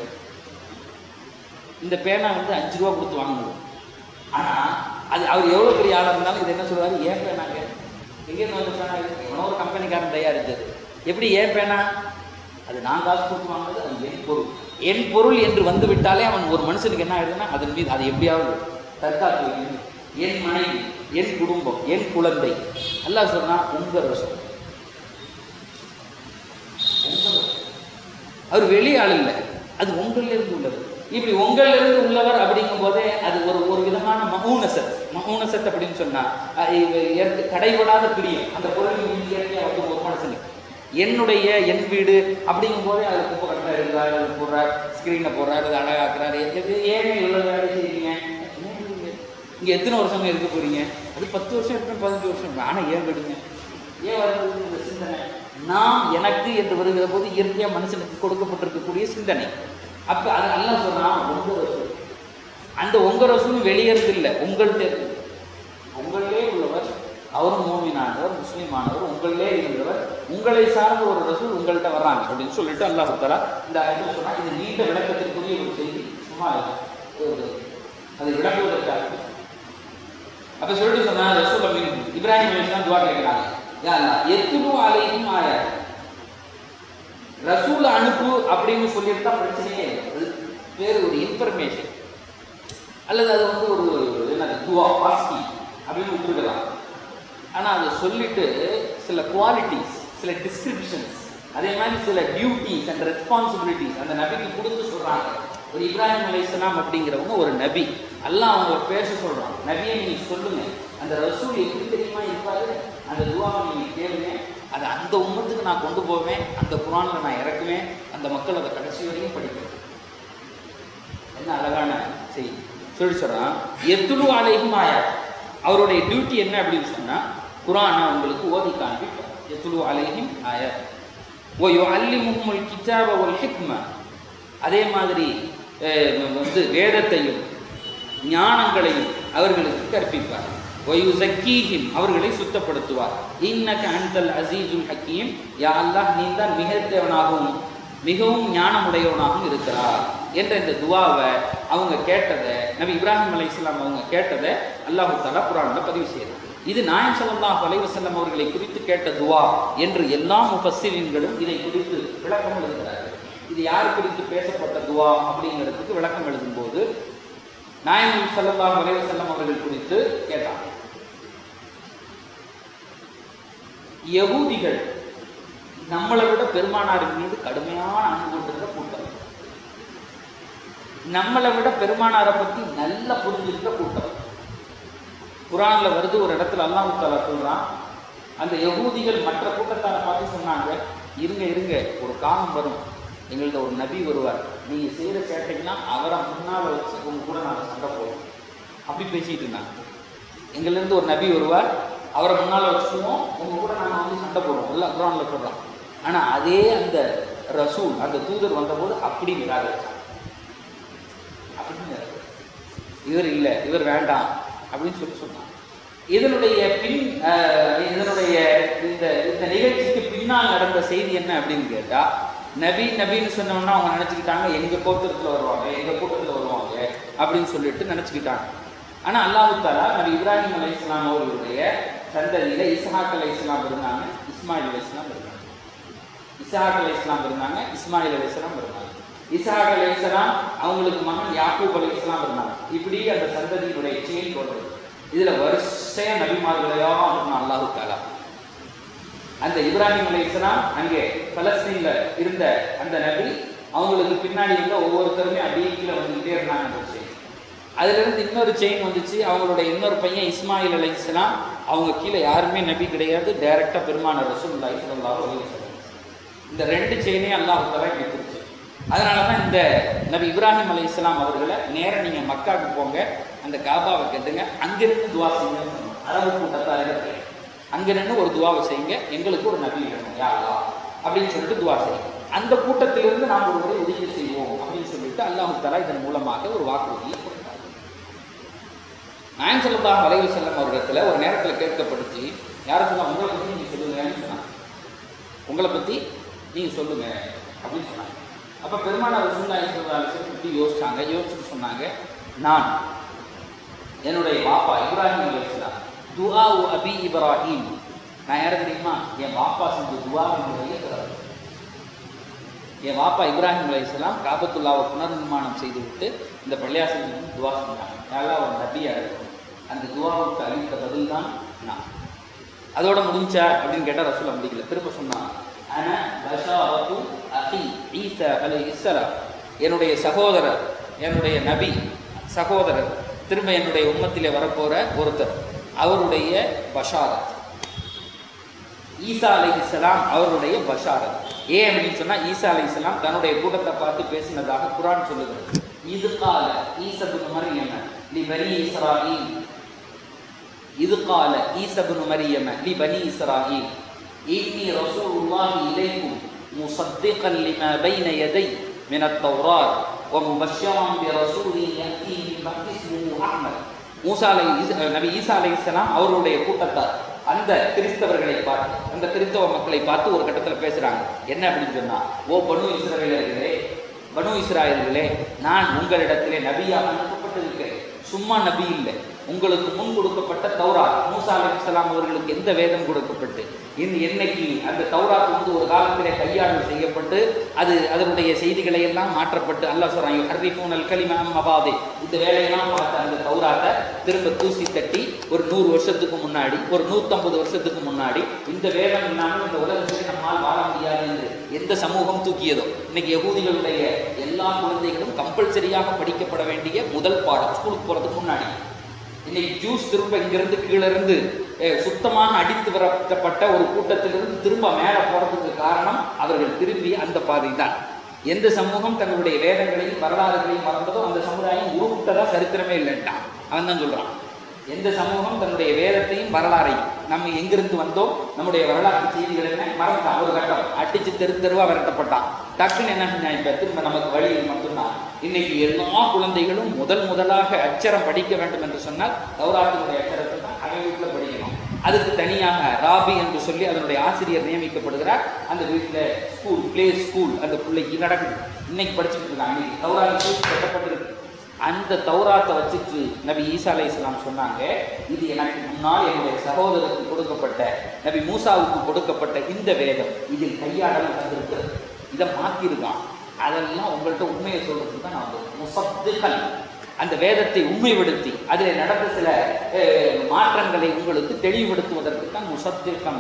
Speaker 1: இந்த பேனா வந்து அஞ்சு ரூபா கொடுத்து வாங்கணும் ஆனா அது அவர் எவ்வளவு பெரிய ஆளா இருந்தாலும் இது என்ன சொல்றாரு ஏன் பேனாங்க எங்கேருந்து வந்து பேனா இது? எவனோ ஒரு கம்பெனிக்காரன் தயாரிச்சது எப்படி ஏன் பேனா அது நான் காசு கொடுத்து வாங்குறது அது என் பொருள் என் பொருள் என்று வந்து விட்டாலே அவன் ஒரு மனுஷனுக்கு என்ன ஆயிடுதுன்னா அதன் மீது அது எப்படியாவது தற்காத்து வைக்கணும். என் மனைவி என் குடும்பம் என் குழந்தை அல்லாஹ் சொன்னா உங்க ரசம் உங்க ரசம். அவர் வெளி ஆள் இல்லை அது உங்களிலிருந்து உள்ளவர் இப்படி உங்களிலிருந்து உள்ளவர் அப்படிங்கும் போதே அது ஒரு ஒரு விதமான மகூனசத் மகூனசத் அப்படின்னு சொன்னா அஹ் இவ இயற்கை- தடைபடாத பிரியம் அந்த பொருள் மீது இயற்கையாக வந்து ஒரு மனுஷனுக்கு என்னுடைய என் வீடு அப்படிங்கும் போதே அதில் குப்பை கட்டா இருந்தார் அது போடுறார் ஸ்க்ரீனை போடுறாரு அது அழகாக்குறாரு எது ஏன் இவ்வளோ வேலை செய்றீங்க இங்கே எத்தனை வருஷங்க இருக்க போறீங்க அது பத்து வருஷம் இருக்கணும் பதினஞ்சு வருஷம் ஆனால் ஏன் விடுங்க ஏன் வருது இந்த சிந்தனை நாம் எனக்கு என்று வருகிற போது இயற்கையாக மனுஷனுக்கு கொடுக்கப்பட்டிருக்கக்கூடிய சிந்தனை அப்போ அது நல்லா சொன்னால் உங்க ரசூல் அந்த உங்க ரசூலும் வெளியேறது இல்லை உங்கள்கிட்ட இருக்கு உங்களிலே உள்ளவர் அவரும் மூமினானவர் முஸ்லீமானவர் உங்களிலே இருந்தவர் உங்களை சார்ந்த ஒரு ரசூல் உங்கள்கிட்ட வர்றாங்க அப்படின்னு சொல்லிட்டு அல்லாஹ் தலா இந்த ஆயத்தில் சொன்னா இது நீண்ட விளக்கத்திற்குரிய ஒரு செய்தி சும்மா ஒரு அதை விளக்குவதற்காக அப்ப சொல்லிட்டு சொன்னா ரசூல் அமீன் இப்ராஹிம் அலிஸ்லாம் துவா கேட்கிறாங்க யா அல்லாஹ் எத்துலு அலைஹிம் ஆயா ரசூல் அனுப்பு அப்படின்னு சொல்லியிருந்தா பிரச்சனையே இல்லை அது வேறு ஒரு இன்ஃபர்மேஷன் அல்லது அது வந்து ஒரு என்னது துவா பாசிட்டிவ் அப்படின்னு விட்டுருக்கலாம் ஆனால் அதை சொல்லிட்டு சில குவாலிட்டிஸ் சில டிஸ்கிரிப்ஷன்ஸ் அதே மாதிரி சில டியூட்டிஸ் அண்ட் ரெஸ்பான்சிபிலிட்டிஸ் அந்த நபிக்கு கொடுத்து சொல்கிறாங்க ஒரு இப்ராஹிம் அலைஹிஸ்ஸலாம் அப்படிங்கிறவங்க ஒரு நபி அல்லாஹ் அவங்க பேச சொல்கிறான் நபியை நீங்கள் சொல்லுங்க அந்த ரசூல் எப்படி தெரியுமா இருப்பாரு அந்த துவாவை நீங்கள் கேளுங்க அதை அந்த உம்மத்துக்கு நான் கொண்டு போவேன் அந்த குரானில் நான் இறக்குவேன் அந்த மக்கள் அதை கடைசி வரையும் படிப்பேன் என்ன அழகான செய்தி சொல்லி சொல்கிறான் எத்துலு அலைஹும் ஆயா அவருடைய டியூட்டி என்ன அப்படின்னு சொன்னால் குரானை உங்களுக்கு ஓதி காண்பிப்பார் எத்துலு அலைஹிம் ஆயா ஓ யோ அல்லி முகமுல் கிதாப ஒரு ஹிக்ம அதே மாதிரி அஹ், வந்து வேதத்தையும் ஞானங்களையும் அவர்களுக்கு கற்பிப்பார் ஒயு ஜக்கீஹிம் அவர்களை சுத்தப்படுத்துவார் இன்னக அன்தல் அசீசுல் ஹக்கீம் யா அல்லாஹ் நீ தான் மிகத்தேவனாகவும் மிகவும் ஞானமுடையவனாகவும் இருக்கிறார் என்ற இந்த துவாவை அவங்க கேட்டதை நபி இப்ராஹிம் அலைஹிஸ்ஸலாம் அவங்க கேட்டதை அல்லாஹு தஆலா குர்ஆனில் பதிவு செய்கிறார் இது நாயம் ஸல்லல்லாஹு அலைஹி வஸல்லம் அவர்களை குறித்து கேட்ட துவா என்று எல்லா முஃபஸ்ஸிரீன்களும் இதை குறித்து விளக்கம் எழுதுகிறார்கள் இது யார் குறித்து பேசப்பட்ட துவா அப்படிங்கிறதுக்கு விளக்கம் எழுதும்போது நாயம் ஸல்லல்லாஹு அலைஹி வஸல்லம் அவர்கள் குறித்து கேட்டாங்க யகூதிகள் நம்மளை விட பெருமானாரின் மீது கடுமையான அன்பு கொண்டிருந்த கூட்டம் நம்மளை விட பெருமானாரை பத்தி நல்லா புரிஞ்சிருக்க கூட்டம் குரான்ல வருது ஒரு இடத்துல அல்லாஹ் தாலா சொல்றான் அந்த யகூதிகள் மற்ற கூட்டத்தாரை பார்த்து சொன்னாங்க இருங்க இருங்க ஒரு காலம் வரும் எங்கள்ட்ட ஒரு நபி வருவார் நீங்க செய்யற சேட்டைங்கன்னா அவரை முன்னால வச்சு உங்க கூட நாங்கள் சண்டை போடுவோம் அப்படி பேசிட்டு இருந்தாங்க எங்கள்லேருந்து ஒரு நபி வருவார் அவரை முன்னால் வச்சுக்குவோம் உங்க கூட நாங்கள் வந்து சண்டை போடுவோம் எல்லாம் குரானில் சொல்கிறோம் ஆனால் அதே அந்த ரசூல் அந்த தூதர் வந்தபோது அப்படி நிராகரிச்சாங்க அப்படின்னு நிராகரிச்சாங்க. இவர் இல்லை இவர் வேண்டாம் அப்படின்னு சொல்லி சொன்னாங்க இதனுடைய பின் அஹ், இதனுடைய இந்த இந்த நிகழ்ச்சிக்கு பின்னால் நடந்த செய்தி என்ன அப்படின்னு கேட்டா நபி நபின்னு சொன்னோம்னா அவங்க நினச்சிக்கிட்டாங்க எங்க கோத்திரத்தில் வருவாங்க எங்க கூட்டத்தில் வருவாங்க அப்படின்னு சொல்லிட்டு நினச்சிக்கிட்டாங்க ஆனா அல்லாஹு தாலா நபி இப்ராஹிம் அலை இஸ்லாம் அவர்களுடைய சந்ததியில இஸ்ஹாக் அலை இஸ்லாம் இருந்தாங்க இஸ்மாயில் அலை இஸ்லாம் இருந்தாங்க இஸ்ஹாக் அலை இஸ்லாம் இருந்தாங்க இஸ்மாயில் அலை இஸ்லாம் இருந்தாங்க இஸ்ஹாக் அலை இஸ்லாம் அவங்களுக்கு மகன் யாக்கூப் அலை இஸ்லாம் இருந்தாங்க இப்படி அந்த சந்ததியினுடைய செயின் தொடருது இதுல வரிசையா நபிமார்களையா இருந்தான் அல்லாஹு தாலா அந்த இப்ராஹிம் அலை இஸ்லாம் அங்கே பலஸ்தீன்ல இருந்த அந்த நபி அவங்களுக்கு பின்னாடி இருந்த ஒவ்வொருத்தருமே அப்படியே கீழே வந்துகிட்டே இருந்தாங்க அந்த செயின் அதுல இருந்து இன்னொரு செயின் வந்துச்சு அவங்களுடைய இன்னொரு பையன் இஸ்மாயில் அலை இஸ்லாம் அவங்க கீழே யாருமே நபி கிடையாது டைரக்டா பெருமான ரசூலுல்லாஹி ஸல்லல்லாஹு அலைஹி வஸல்லம் இந்த ரெண்டு செயினையும் அல்லாஹ் தஆலா இப்படி பிரிச்சு அதனால தான் இந்த நபி இப்ராஹிம் அலை இஸ்லாம் அவர்களை நேரா நீங்க மக்காவுக்கு போங்க அந்த காபாவை கட்டுங்க அங்கிருந்து துவா செய்யுங்க அரபு கூட்டத்தாரிடத்துல அங்க நின்று ஒரு துவாவை செய்யுங்க எங்களுக்கு ஒரு நபி வேணும் யா அல்லாஹ் அப்படின்னு சொல்லிட்டு துவா செய்யுங்க அந்த கூட்டத்திலிருந்து நாம் ஒரு முறை உதவி செய்வோம் அப்படின்னு சொல்லிட்டு அல்லாஹ் தஆலா இதன் மூலமாக ஒரு வாக்குறுதியை கொடுத்தார் நாயன் சொல்லலாம் வலைவு செல்லம் அவரிடத்துல ஒரு நேரத்தில் கேட்கப்படுச்சு யாரும் சொன்னா உங்களை பற்றி நீங்கள் சொல்லுங்கன்னு சொன்னாங்க உங்களை பற்றி நீங்கள் சொல்லுங்க அப்படின்னு சொன்னாங்க அப்போ பெருமான ரசூல்லாய் பற்றி யோசிச்சாங்க யோசிச்சுட்டு சொன்னாங்க நான் என்னுடைய பாப்பா இப்ராஹிம் அலிஸ்லாம் துஆ அபி இப்ராஹிம் நான் யாரை தெரியுமா என் பாப்பா செஞ்ச துவாவினுடைய சிறப்பு என் வாப்பா இப்ராஹிம் அலைஹிஸ்ஸலாம் காபத்துல்லாவை புனர்நிர்மாணம் செய்துவிட்டு இந்த பள்ளியாசலுக்கு துவா செஞ்சாங்க யாரெல்லாம் ஒரு நபியா இருக்கும் அந்த துவாவுக்கு அளித்த பதில் தான் நான் அதோட முடிஞ்சா அப்படின்னு கேட்டால் ரசூல் முடிக்கல திரும்ப சொன்னான் அன பஷாரத்து அஹி ஈசா அலைஹிஸ்ஸலாம் என்னுடைய சகோதரர் என்னுடைய நபி சகோதரர் திரும்ப என்னுடைய உம்மத்திலே வரப்போற ஒருத்தர் அவருடைய பஷாரத் ஈசா அலைஹிஸ்ஸலாம் அவருடைய பஷாரத் ஏன் அப்படின்னு சொன்னா ஈசா அலைஹிஸ்ஸலாம் தன்னுடைய கூட்டத்தை பார்த்து பேசினதாக குர்ஆன் சொல்லுது இது கால ஈசபுன் மரியம லி பனி இஸ்ராயீல் இது கால ஈசபுன் மரியம லி பனி இஸ்ராயீல் இன்னி ரசூலுல்லாஹி இலைக்கும் முஸத்திகன் லிமா பைன யதை من التوراة ومبشرا برسول يأتي من بعد اسمه أحمد மூசா அலை ஈசா- நபி ஈசா அலைஹிஸ்ஸலாம் அவருடைய கூட்டத்தார் அந்த கிறிஸ்தவர்களை பார்த்து அந்த கிறிஸ்தவ மக்களை பார்த்து ஒரு கட்டத்தில் பேசுறாங்க என்ன அப்படின்னு சொன்னா ஓ பனு இஸ்ரவேலர்களே பனு இஸ்ராயல்களே நான் உங்களிடத்திலே நபியாக அனுப்பப்பட்டிருக்கிறேன் சும்மா நபி இல்லை உங்களுக்கு முன் கொடுக்கப்பட்ட தௌராத் மூசா அலைஹிஸ்ஸலாம் அவர்களுக்கு எந்த வேதம் கொடுக்கப்பட்டு இந்த என்னைக்கு அந்த தௌராத் வந்து ஒரு காலத்திலே கையாடல் செய்யப்பட்டு அது அதனுடைய செய்திகளை எல்லாம் மாற்றப்பட்டு அல்லாஹ் சொல்றாங்க ஹர்ரிஃபூனல் கலிமா மபாதே இந்த வேலையெல்லாம் பார்த்த அந்த தௌராத்தை திரும்ப தூசி தட்டி ஒரு நூறு வருஷத்துக்கு முன்னாடி ஒரு நூற்றம்பது வருஷத்துக்கு முன்னாடி இந்த வேதம் இல்லாமல் இந்த உலகத்தில் நம்மால் வாழ முடியாது என்று எந்த சமூகம் தூக்கியதோ இன்னைக்கு யகூதிகளுடைய எல்லா குழந்தைகளும் கம்பல்சரியாக படிக்கப்பட வேண்டிய முதல் பாடம் ஸ்கூலுக்கு போகிறதுக்கு முன்னாடி இன்னைக்கு ஜூஸ் திரும்ப இங்கிருந்து கீழே இருந்து அஹ், சுத்தமாக அடித்து வரப்பட்ட ஒரு கூட்டத்திலிருந்து திரும்ப மேலே போறதுக்கு காரணம் அவர்கள் திரும்பி அந்த பாதை தான் எந்த சமூகம் தங்களுடைய வேதங்களையும் வரலாறுகளையும் மறந்ததோ அந்த சமுதாயம் உருவிட்டதா சரித்திரமே இல்லைன்ட்டான் அவன் தான் சொல்றான் எந்த சமூகம் தன்னுடைய வேதத்தையும் வரலாறையும் நம்ம எங்கிருந்து வந்தோம் நம்முடைய வரலாற்று செய்திகள் என்ன மறந்தான் ஒரு கட்டம் அடிச்சு தெரு தெருவா விரட்டப்பட்டான் டக்குன்னு என்ன செஞ்சான் இப்ப திரும்ப நமக்கு வழியில் மட்டும்தான் இன்னைக்கு எல்லா குழந்தைகளும் முதல் முதலாக அச்சரம் படிக்க வேண்டும் என்று சொன்னால் தௌராத்தினுடைய அச்சரத்தை தான் அவன் வீட்டில் படிக்கணும் அதுக்கு தனியாக ராபி என்று சொல்லி அதனுடைய ஆசிரியர் நியமிக்கப்படுகிறார் அந்த வீட்டில் ஸ்கூல் ப்ளே ஸ்கூல் அந்த பிள்ளைக்கு நடக்குது இன்னைக்கு படிச்சுட்டு இருக்காங்க இன்னைக்கு தௌராத் ஸ்கூல் கட்டப்பட்டிருக்கு அந்த தௌராத்தை வச்சுட்டு நபி ஈசா அலை இஸ்லாம் சொன்னாங்க இது எனக்கு முன்னால் என்னுடைய சகோதரருக்கு கொடுக்கப்பட்ட நபி மூசாவுக்கு கொடுக்கப்பட்ட இந்த வேதம் இதில் கையாடல் வந்திருக்கிறது இதை மாற்றிருக்கான் அதெல்லாம் உங்கள்கிட்ட உண்மையை சொல்றதுக்கு தான் நான் வந்து முசத்துகள் அந்த வேதத்தை உண்மைப்படுத்தி அதில் நடந்த சில அஹ், மாற்றங்களை உங்களுக்கு தெளிவுபடுத்துவதற்கு தான் முசத்திற்கம்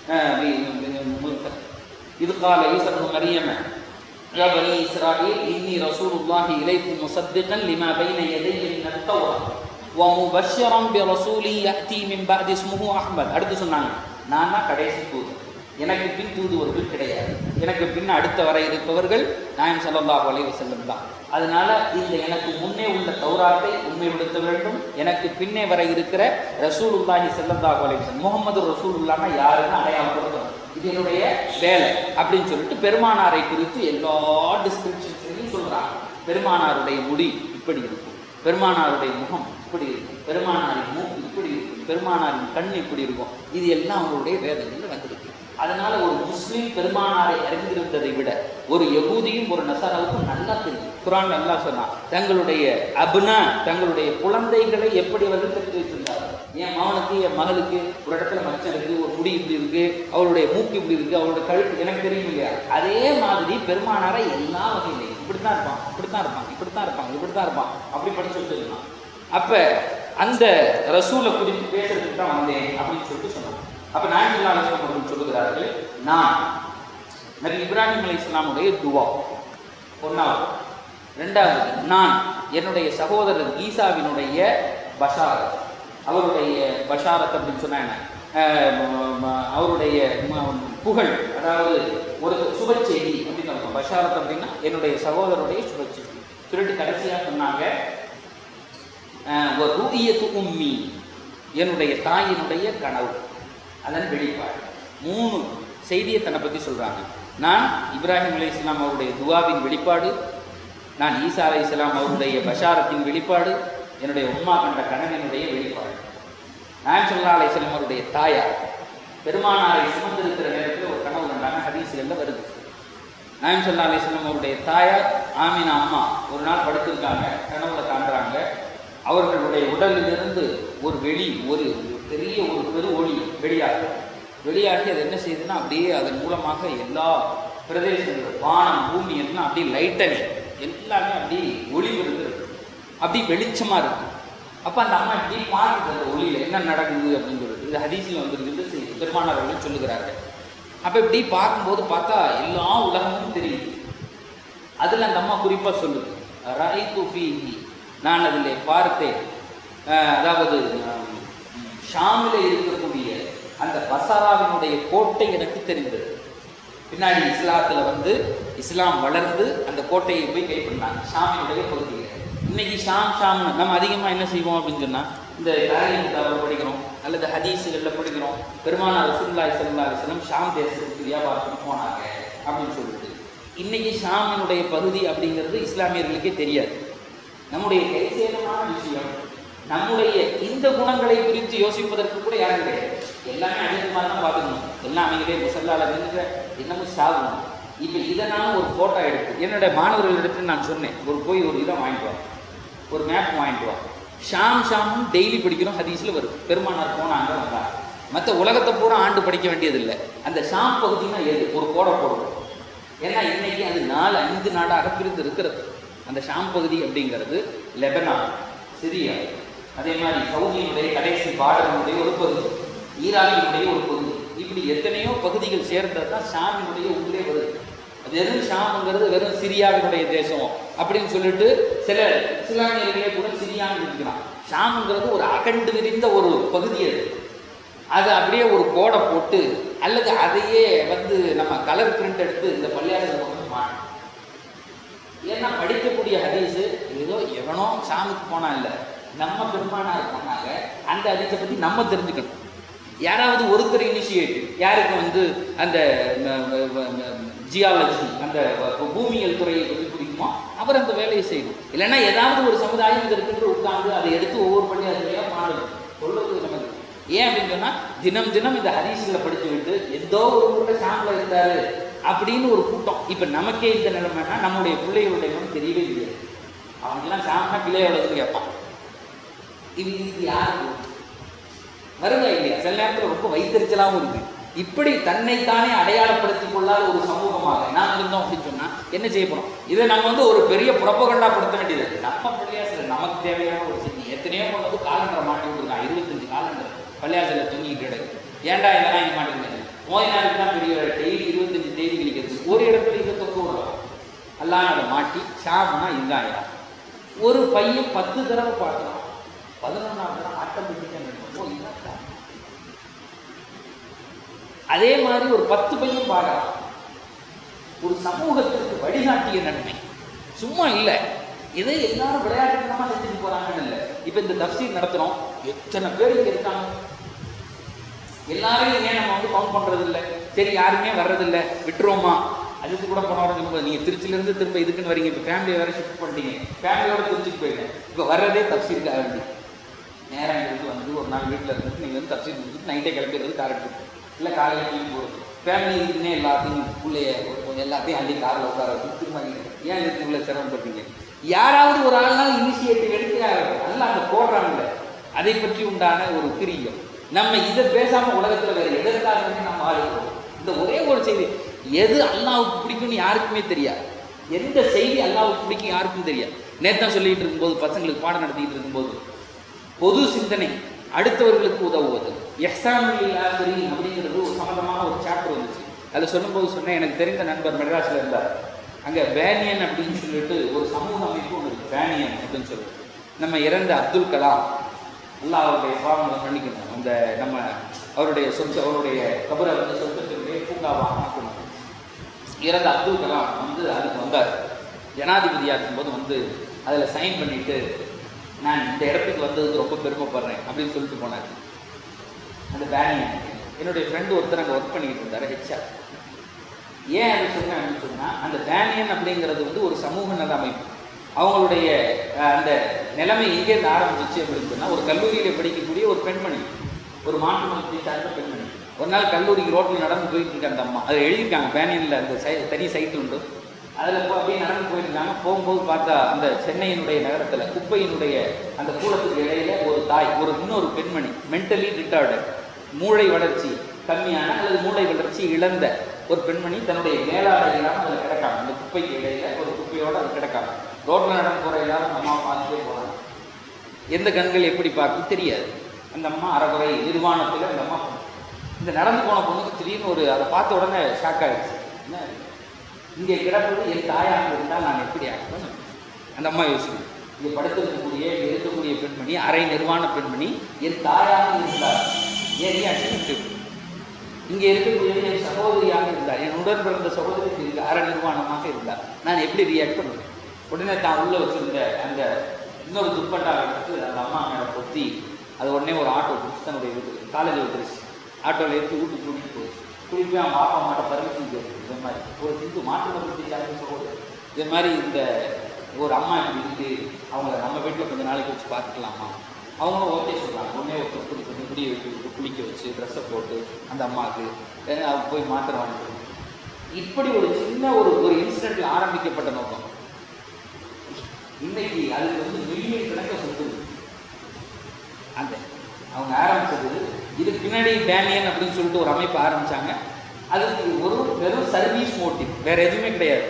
Speaker 1: இது கால ஈசபு மரியம يا بني إسرائيل إني رسول الله إليكم مصدقا لما بين يدي من التوراة ومبشرا برسول يأتي من بعد اسمه أحمد அடுத்து சொன்னாங்க நான் தான் கடைசி தூதர் எனக்கு பின் தூதுவர்கள் கிடையாது எனக்கு பின் அடுத்த வர இருப்பவர்கள் நாயம் ஸல்லல்லாஹு அலைஹி வஸல்லம் தான் அதனால இந்த எனக்கு முன்னே உள்ள தௌராத்தை உண்மைப்படுத்த வேண்டும் எனக்கு பின்னே வர இருக்கிற ரசூலுல்லாஹி ஸல்லல்லாஹு அலைஹி வஸல்லம் முகமது ரசூலுல்லாஹ்னா யாருன்னு அடையாளப்படுத்தணும் இது என்னுடைய வேலை அப்படின்னு சொல்லிட்டு பெருமானாரை குறித்து எல்லா டிஸ்கிரிப்ஷன்ஸ்லையும் சொல்றாங்க பெருமானாருடைய முடி இப்படி இருக்கும் பெருமானாருடைய முகம் இப்படி இருக்கும் பெருமானாரின் மூக்கு இப்படி இருக்கும் பெருமானாரின் கண் இப்படி இருக்கும் இது எல்லாம் அவருடைய வேதங்களில் வந்திருக்கு அதனால ஒரு முஸ்லீம் பெருமானாரை அறிந்திருந்ததை விட ஒரு யகூதியும் ஒரு நசராவுக்கும் நல்லா தெரியும் குரான் நல்லா சொன்னான் தங்களுடைய அபுனா தங்களுடைய குழந்தைகளை எப்படி அவர்கள் தெரிந்து வைத்திருந்தார்கள் என் மகனுக்கு என் மகளுக்கு ஒரு இடத்துல மச்சம் இருக்கு ஒரு முடி இப்படி இருக்கு அவருடைய மூக்கு இப்படி இருக்கு அவருடைய கழுத்து எனக்கு தெரியும் இல்லையா அதே மாதிரி பெருமானாரை எல்லா வகையிலையும் இப்படித்தான் இருப்பான் இப்படித்தான் இருப்பான் இப்படித்தான் இருப்பான் இப்படித்தான் இருப்பான் அப்படி படிச்சு வச்சிருந்தான் அப்ப அந்த ரசூலை குறித்து பேசுறதுக்கு தான் வந்தேன் அப்படின்னு சொல்லிட்டு சொன்னாங்க அப்ப நாயகம் அலிஸ்லாம் அவர்கள் சொல்லுகிறார்கள் நான் நபி இப்ராஹிம் அலி இஸ்லாமுடைய துவா ஒன்றாவது ரெண்டாவது நான் என்னுடைய சகோதரர் ஈசாவினுடைய பஷாரத் அவருடைய பஷாரத் அப்படின்னு சொன்னா என்ன அஹ் ம- ம- அவருடைய ம- புகழ் அதாவது ஒரு சுப செய்தி அப்படின்னு அர்த்தம் பஷாரத் அப்படின்னா என்னுடைய சகோதரருடைய சுப செய்தி சொல்லிட்டு கடைசியாக சொன்னாங்க அஹ் ஒரு ரூயத்து உம்மி என்னுடைய தாயினுடைய கனவு அதன் வெளிப்பாடு மூணு செய்தியை தன்னை பற்றி சொல்கிறாங்க நான் இப்ராஹிம் அலை இஸ்லாம் அவருடைய துவாவின் வெளிப்பாடு நான் ஈசா அலை இஸ்லாம் அவருடைய பஷாரத்தின் வெளிப்பாடு என்னுடைய உம்மா கண்ட கணவனுடைய வெளிப்பாடு நான் சொல்லா அலை இஸ்லாம் அவருடைய தாயார் பெருமானாரை சுமந்திருக்கிற நேரத்தில் ஒரு கனவு கண்டாங்க ஹதீஸ்களில் வருது நாயம் சொல்லா அலிஸ்லாம் அவருடைய தாயார் ஆமினா அம்மா ஒரு நாள் படுத்திருக்காங்க கனவுல காண்றாங்க அவர்களுடைய உடலிலிருந்து ஒரு வெளி ஒரு பெரிய ஒரு பெரு ஒளி வெளியாகும் வெளியாகி அது என்ன செய்யுதுன்னா அப்படியே அதன் மூலமாக எல்லா பிரதேசங்களும் வானம் பூமி எல்லாம் அப்படியே லைட்டனி எல்லாமே அப்படியே ஒளி வருது அப்படி வெளிச்சமா இருக்கு அப்ப அந்த அம்மா இப்படி பார்க்குது அந்த ஒளியில என்ன நடக்குது அப்படின்னு சொல்லிட்டு இது ஹதீஸில் வந்திருக்குது செய்தி பெருமானார் அவர்கள் சொல்லுகிறார்கள் அப்ப இப்படி பார்க்கும்போது பார்த்தா எல்லா உலகமும் தெரியுது அதுல அந்த அம்மா குறிப்பா சொல்லுது ரைத்து ஃபீஹி நான் அதில் பார்த்தேன் அஹ், அதாவது அஹ், ஷாமில் இருக்கக்கூடிய அந்த பசாராவினுடைய கோட்டை எனக்கு தெரிந்தது பின்னாடி இஸ்லாத்துல வந்து இஸ்லாம் வளர்ந்து அந்த கோட்டையை போய் கைப்பற்றினாங்க ஷாமினுடைய பகுதியில் இன்னைக்கு ஷாம் ஷாம் நம்ம அதிகமாக என்ன செய்வோம் அப்படின்னு சொன்னால் இந்த தாரியம் படிக்கிறோம் அல்லது ஹதீஸுகளில் படிக்கிறோம் பெருமானார் ரசூலுல்லாஹி ஸல்லல்லாஹு அலைஹி வஸல்லம் ஷாம் தேசத்துக்கு வியாபாரத்துக்கு போனாங்க அப்படின்னு சொல்லிட்டு இன்னைக்கு ஷாமினுடைய பகுதி அப்படிங்கிறது இஸ்லாமியர்களுக்கே தெரியாது நம்முடைய கைசேதமான விஷயம் நம்முடைய இந்த குணங்களை குறித்து யோசிப்பதற்கு கூட யாரும் கிடையாது எல்லாமே அதிகமாக தான் பார்த்துக்கணும் எல்லாம் அவங்களே முசல்லால நின்று என்னமும் சாகணும் இப்போ இதை நான் ஒரு ஃபோட்டோ எடுத்து என்னோட மாணவர்களிடத்தில் நான் சொன்னேன் ஒரு போய் ஒரு இதை வாங்கிட்டு வா ஒரு மேப் வாங்கிட்டு வா ஷாம் ஷாமும் டெய்லி படிக்கிறோம் ஹதீஸில் வருது பெருமானார் போனாங்க வந்தாங்க மற்ற உலகத்தை பூரா ஆண்டு படிக்க வேண்டியதில்லை அந்த ஷாம் பகுதினா எது ஒரு கோடை போடுவோம் ஏன்னா இன்னைக்கு அது நாலு ஐந்து நாடாக பிரிந்து இருக்கிறது அந்த ஷாம் பகுதி அப்படிங்கிறது லெபனான் சிரியா அதே மாதிரி சவுதியினுடைய கடைசி பார்டரினுடைய ஒரு பகுதி ஈரானினுடைய ஒரு பகுதி இப்படி எத்தனையோ பகுதிகள் சேர்ந்தது தான் ஷாமினுடைய உள்ளே வருது அது வெறும் ஷாம்ங்கிறது வெறும் சிரியாவினுடைய தேசம் அப்படின்னு சொல்லிட்டு சில இஸ்லாமியர்களே கூட சிரியான்னு இருக்கிறான் ஷாம்ங்கிறது ஒரு அகண்டு விரிந்த ஒரு பகுதி அது அது அப்படியே ஒரு கோடை போட்டு அல்லது அதையே வந்து நம்ம கலர் பிரிண்ட் எடுத்து இந்த பள்ளியாளர்கள் வந்து மாட்டோம் ஏன்னா படிக்கக்கூடிய ஹதீஸு ஏதோ எவனோ சாமிக்கு போனா இல்லை நம்ம பெருமானார் போனாங்க அந்த ஹதீஸை பற்றி நம்ம தெரிஞ்சுக்கணும் யாராவது ஒருத்தர் இனிஷியேட்டிவ் யாருக்கு வந்து அந்த ஜியாலஜி அந்த வ- பூமியியல் துறையை பற்றி பிடிக்குமோ அவர் அந்த வேலையை செய்யணும் இல்லைன்னா ஏதாவது ஒரு சமுதாயம் இதற்கு உட்கார்ந்து அதை எடுத்து ஒவ்வொரு பள்ளியாசிரியராக மாறணும் சொல்றது நமக்கு ஏன் அப்படின்னு சொன்னா தினம் தினம் இந்த ஹதீஸ்களை படிச்சு விட்டு ஏதோ ஒரு ஊரில் சாம்பிள் இருந்தாரு அப்படின்னு ஒரு கூட்டம் இப்போ நமக்கே இந்த நிலைமைனா நம்முடைய பிள்ளைகளுடைய குணம் தெரியவே தெரியாது அவனுக்கெல்லாம் சாம்பிளா பிள்ளையோட கேட்பான் இது இது யாருக்கு வருதா இல்லையா சில நேரத்தில் ரொம்ப வைத்தறிச்சலாகவும் இருக்கு இப்படி தன்னைத்தானே அடையாளப்படுத்திக் கொள்ளாத ஒரு சமூகமாக நாம் இருந்தோம் அப்படின்னு சொன்னா என்ன செய்ய போறோம் இதை நம்ம வந்து ஒரு பெரிய புறப்பகண்டா படுத்த வேண்டியது இல்லை. நம்ம பள்ளியாசிரியர் நமக்கு தேவையான ஒரு செய்தி எத்தனையோ கொண்டு வந்து காலண்டரை மாட்டி விட்டுருக்கான் இருபத்தஞ்சு காலண்டர் பள்ளியாசிரியர் தொங்கிட்டு கிடக்கு ஏன்டா இதெல்லாம் இங்கே மாட்டேங்குது மோதினாருக்கு தான் பெரிய டெய்லி இருபத்தஞ்சு தேதி கழிக்கிறது ஒரு இடத்துல இதை தொங்க விடுறோம் எல்லாம் அதை மாட்டி ஷாப்னா இந்தாயா ஒரு பையன் பத்து தடவை பார்க்கலாம் பதினொன்றாவது தடவை ஆட்டோமேட்டிக்காக ஓ இதான் ஷாப். அதே மாதிரி ஒரு பத்து பையன் பார்க்கலாம் ஒரு சமூகத்திற்கு வழிகாட்டிய நன்மை சும்மா இல்லை இதை எல்லாரும் விளையாட்டுத்தனமா செஞ்சுட்டு போறாங்கன்னு இல்லை இப்போ இந்த தப்சீர் நடத்துறோம் எத்தனை பேர் இங்க இருக்காங்க எல்லாரையும் ஏன் நம்ம வந்து கவுண்ட் பண்றது இல்லை சரி யாருமே வர்றதில்லை விட்டுருவோமா அதுக்கு கூட போன வாரம் சொல்லும்போது நீங்கள் திருச்சியிலேருந்து திரும்ப இதுக்குன்னு வரீங்க இப்போ ஃபேமிலியை வேற ஷிஃப்ட் பண்ணிட்டீங்க ஃபேமிலியோட திருச்சிக்கு போயிட்டேன் இப்போ வர்றதே தப்சீருக்காக வேண்டி நேரம் இங்கிருந்து வந்து ஒரு நாள் வீட்டில் இருந்துட்டு நீங்கள் வந்து தப்சீர் முடிச்சுட்டு நைட்டே கிளம்பிடுறது கார் எடுத்து இல்லை காலையில் கிளம்பி போகிறது ஃபேமிலி இருக்குன்னே எல்லாத்தையும் பிள்ளைய எல்லாத்தையும் அள்ளி காரில் உட்கார வச்சு திரும்ப இங்க, ஏன் இதுக்கு இவ்வளோ சிரமப்படுறீங்க யாராவது ஒரு ஆள்னால் இனிஷியேட்டிவ் எடுக்கிறாங்க நல்லா அந்த போடுறாங்கல்ல அதை பற்றி உண்டான ஒரு பிரியம் நம்ம இதை பேசாம உலகத்துல வேற எதற்காக நம்ம ஆளுகிறோம் இந்த ஒரே ஒரு செய்தி எது அல்லாவுக்கு பிடிக்கும்னு யாருக்குமே தெரியாது எந்த செய்தி அல்லாவுக்கு பிடிக்கும் யாருக்கும் தெரியாது நேத்தான் சொல்லிட்டு இருக்கும்போது பசங்களுக்கு பாடம் நடத்திட்டு இருக்கும்போது பொது சிந்தனை அடுத்தவர்களுக்கு உதவுவது எஹ்சானுல் ஆசிரி அப்படிங்கிறது ஒரு சம்மந்தமான ஒரு சாப்டர் வந்துச்சு அதில் சொல்லும்போது சொன்னேன் எனக்கு தெரிந்த நண்பர் மெட்ராஸில் இருந்தார் அங்கே பேனியன் அப்படின்னு சொல்லிட்டு ஒரு சமூக அமைப்பு ஒன்று இருக்கு பேனியன் அப்படின்னு சொல்லிட்டு நம்ம இறந்த அப்துல் கலாம் அல்லாஹ் அவருடைய பாவங்களை மன்னிக்கணும் அந்த நம்ம அவருடைய சொந்த அவருடைய கபரை வந்து சொந்தத்தினுடைய பூங்காவாக ஆக்கணும் இறந்த அப்துல் கலாம் வந்து அதுக்கு வந்தார் ஜனாதிபதியாக இருக்கும்போது வந்து அதில் சைன் பண்ணிட்டு நான் இந்த இடத்துக்கு வந்ததுக்கு ரொம்ப பெருமைப்படுறேன் அப்படின்னு சொல்லிட்டு போனார் அந்த பேனியன் என்னுடைய ஃப்ரெண்டு ஒருத்தர் அங்கே ஒர்க் பண்ணிக்கிட்டு இருந்தார் ஹெச்ஆர் ஏன் அதை சொன்னேன் அப்படின்னு சொன்னால் அந்த பேனியன் அப்படிங்கிறது வந்து ஒரு சமூக நல அமைப்பு அவங்களுடைய அஹ், அந்த நிலைமை எங்கேருந்து ஆரம்பிச்சிச்சு அப்படின்னு சொன்னால் ஒரு கல்லூரியில் படிக்கக்கூடிய ஒரு பெண்மணி ஒரு மாற்று மதத்தை சார்ந்த பெண்மணி ஒரு நாள் கல்லூரிக்கு ரோட்டில் நடந்து போயிட்டு இருக்க அந்த அம்மா அதை எழுதியிருக்காங்க பேனியனில் அந்த சை தனி சைட்டு உண்டு அதில் இப்போ அப்படியே நடந்து போயிருக்காங்க போகும்போது பார்த்தா அந்த சென்னையினுடைய நகரத்தில் குப்பையினுடைய அந்த கூலத்துக்கு இடையில ஒரு தாய் ஒரு இன்னொரு பெண்மணி மென்டலி ரிட்டார்டு மூளை வளர்ச்சி கம்மியான அல்லது மூளை வளர்ச்சி இழந்த ஒரு பெண்மணி தன்னுடைய மேலாடை இல்லாமல் அதில் கிடக்காங்க அந்த குப்பைக்கு இடையில ஒரு குப்பையோடு அது கிடக்காங்க ரோட்டில் நடந்து போகிற எல்லாரும் அந்த அம்மா பார்த்துட்டே போகிறாங்க எந்த கண்கள் எப்படி பார்க்கும் தெரியாது அந்த அம்மா அறகுறை நிர்வாணத்தில் அந்த அம்மா போகும். இந்த நடந்து போன பொண்ணுக்கு திடீர்னு ஒரு அதை பார்த்த உடனே ஷாக் ஆகிடுச்சு என்ன இங்கே கிடப்பது என் தாயாக இருந்தால் நான் எப்படி ஆகுவேன் அந்த அம்மா யோசிக்கும் இங்கே படுத்திருக்கக்கூடிய இங்கே இருக்கக்கூடிய பெண்மணி அரை நிர்வாண பெண்மணி என் தாயாக இருந்தார் ஏன் ஏன் அடிச்சுட்டு இங்கே இருக்கக்கூடிய என் சகோதரியாக இருந்தார் என் உடன் பிறந்த சகோதரி இங்கு அற நிர்வாணமாக இருந்தார் நான் எப்படி ரியாக்ட் பண்ணுவேன் உடனே தான் உள்ள வச்சிருந்த அந்த இன்னொரு துப்பட்டா எடுத்து அந்த அம்மா மேலே பொத்தி அது உடனே ஒரு ஆட்டோ பிடிச்சி தன்னுடைய வீட்டுக்கு காலேஜ் வந்துருச்சு ஆட்டோவில் எடுத்து வீட்டுக்கு கூட்டிட்டு போச்சு கூட்டிட்டு போய் அவங்க அப்பா அம்மாட்ட பர்மிஷன் கேட்டு இந்த மாதிரி ஒரு சிந்து மாற்று மருத்துவ சகோதரி இது மாதிரி இந்த ஒரு அம்மா இப்படி இருக்கு அவங்கள நம்ம வீட்டில் கொஞ்ச நாளைக்கு வச்சு பார்த்துக்கலாமா அவங்களும் ஓகே சொல்கிறாங்க உடனே ஒரு குடி கொஞ்சம் குடியை விட்டு விட்டு குளிக்க வச்சு ட்ரெஸ்ஸை போட்டு அந்த அம்மாவுக்கு அஹ் அவங்க போய் மாத்திரை வாங்கிட்டு இப்படி ஒரு சின்ன ஒரு ஒரு இன்சிடென்ட்ல ஆரம்பிக்கப்பட்ட நோக்கம் இன்னைக்கு அதுக்கு வந்து மில்லியன் கணக்கில் சொத்து இருக்கு. அந்த அவங்க ஆரம்பிச்சது இதுக்கு பின்னாடி டேனியன் அப்படின்னு சொல்லிட்டு ஒரு அமைப்பு ஆரம்பிச்சாங்க அதுக்கு ஒரு வெறும் சர்வீஸ் மோட்டிவ் வேற எதுவுமே கிடையாது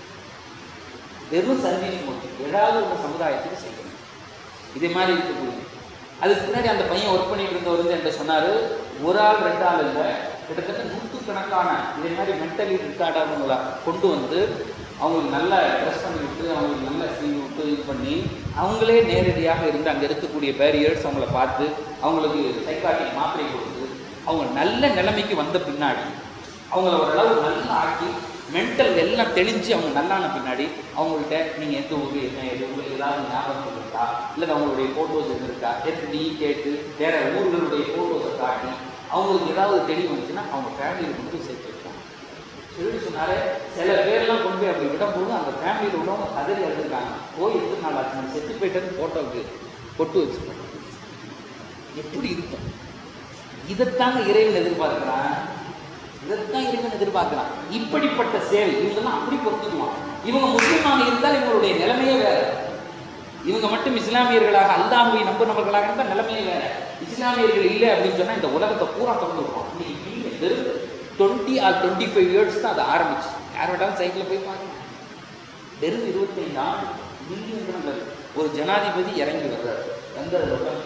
Speaker 1: வெறும் சர்வீஸ் மோட்டிவ் ஏதாவது ஒரு சமுதாயத்துக்கு செய்யணும் இதே மாதிரி இருக்கக்கூடிய அதுக்கு பின்னாடி அந்த பையன் ஒர்க் பண்ணிட்டு இருந்தவர் வந்து என்கிட்ட சொன்னாரு ஒரு ஆள் ரெண்டு ஆள் இல்லை கிட்டத்தட்ட நூற்றுக்கணக்கான இதே மாதிரி மென்டலி ரிக்கார்டானவங்கள கொண்டு வந்து அவங்களுக்கு நல்லா ட்ரெஸ் பண்ணி விட்டு அவங்களுக்கு நல்லா சீவி விட்டு இது பண்ணி அவங்களே நேரடியாக இருந்து அங்கே இருக்கக்கூடிய பேரியர்ஸ் அவங்கள பார்த்து அவங்களுக்கு சைக்காட்டிக் மாத்திரை கொடுத்து அவங்க நல்ல நிலைமைக்கு வந்த பின்னாடி அவங்கள ஓரளவு நல்லா ஆக்கி மென்டல் எல்லாம் தெளிஞ்சு அவங்க நல்லான பின்னாடி அவங்கள்ட்ட நீங்கள் எந்த ஊர் என்ன எது உங்களுக்கு ஏதாவது ஞாபகம் இருக்கா இல்லை அவங்களுடைய ஃபோட்டோஸ் எது இருக்கா எப்படி கேட்டு வேற ஊர்களுடைய ஃபோட்டோஸை காட்டி அவங்களுக்கு ஏதாவது தெளிவு வந்துச்சுன்னா அவங்க ஃபேமிலியில் கொண்டு போய் சேர்த்து வைப்பாங்க சொல்லி சொன்னாரு சில பேர்லாம் கொண்டு போய் அப்படி விடும்போது அந்த ஃபேமிலியில் உள்ளவங்க கதறி எழுதுருக்காங்க போய் எத்தனை நாள் ஆச்சு நான் செத்து போயிட்டேன்னு ஃபோட்டோவுக்கு பொட்டு வச்சுருக்கோம் எப்படி இருக்கும் இதைத்தாங்க இறைவன் எதிர்பார்க்கிறான் இதைத்தான் இறைவன் எதிர்பார்க்கிறான் இப்படிப்பட்ட சேவை இவங்கெல்லாம் அப்படி பொறுத்துக்குவான் இவங்க முஸ்லீமாக இருந்தால் இவங்களுடைய நிலைமையே வேற இவங்க மட்டும் இஸ்லாமியர்களாக அல்லாஹுவை நம்பினவர்களாக இருந்தால் நிலைமையே வேற இஸ்லாமியர்கள் இல்லை அப்படின்னு சொன்னா இந்த உலகத்தை பூரா திறந்து விடுவோம் இன்னைக்கு இல்லை வெறும் twenty or twenty five years தான் அது ஆரம்பிச்சு யார் வேண்டாலும் சைக்கிளில் போய் பார்க்கலாம் வெறும் இருபத்தைந்து ஆண்டு மில்லியன் கணக்கில் ஒரு ஜனாதிபதி இறங்கி வர்றாரு எந்த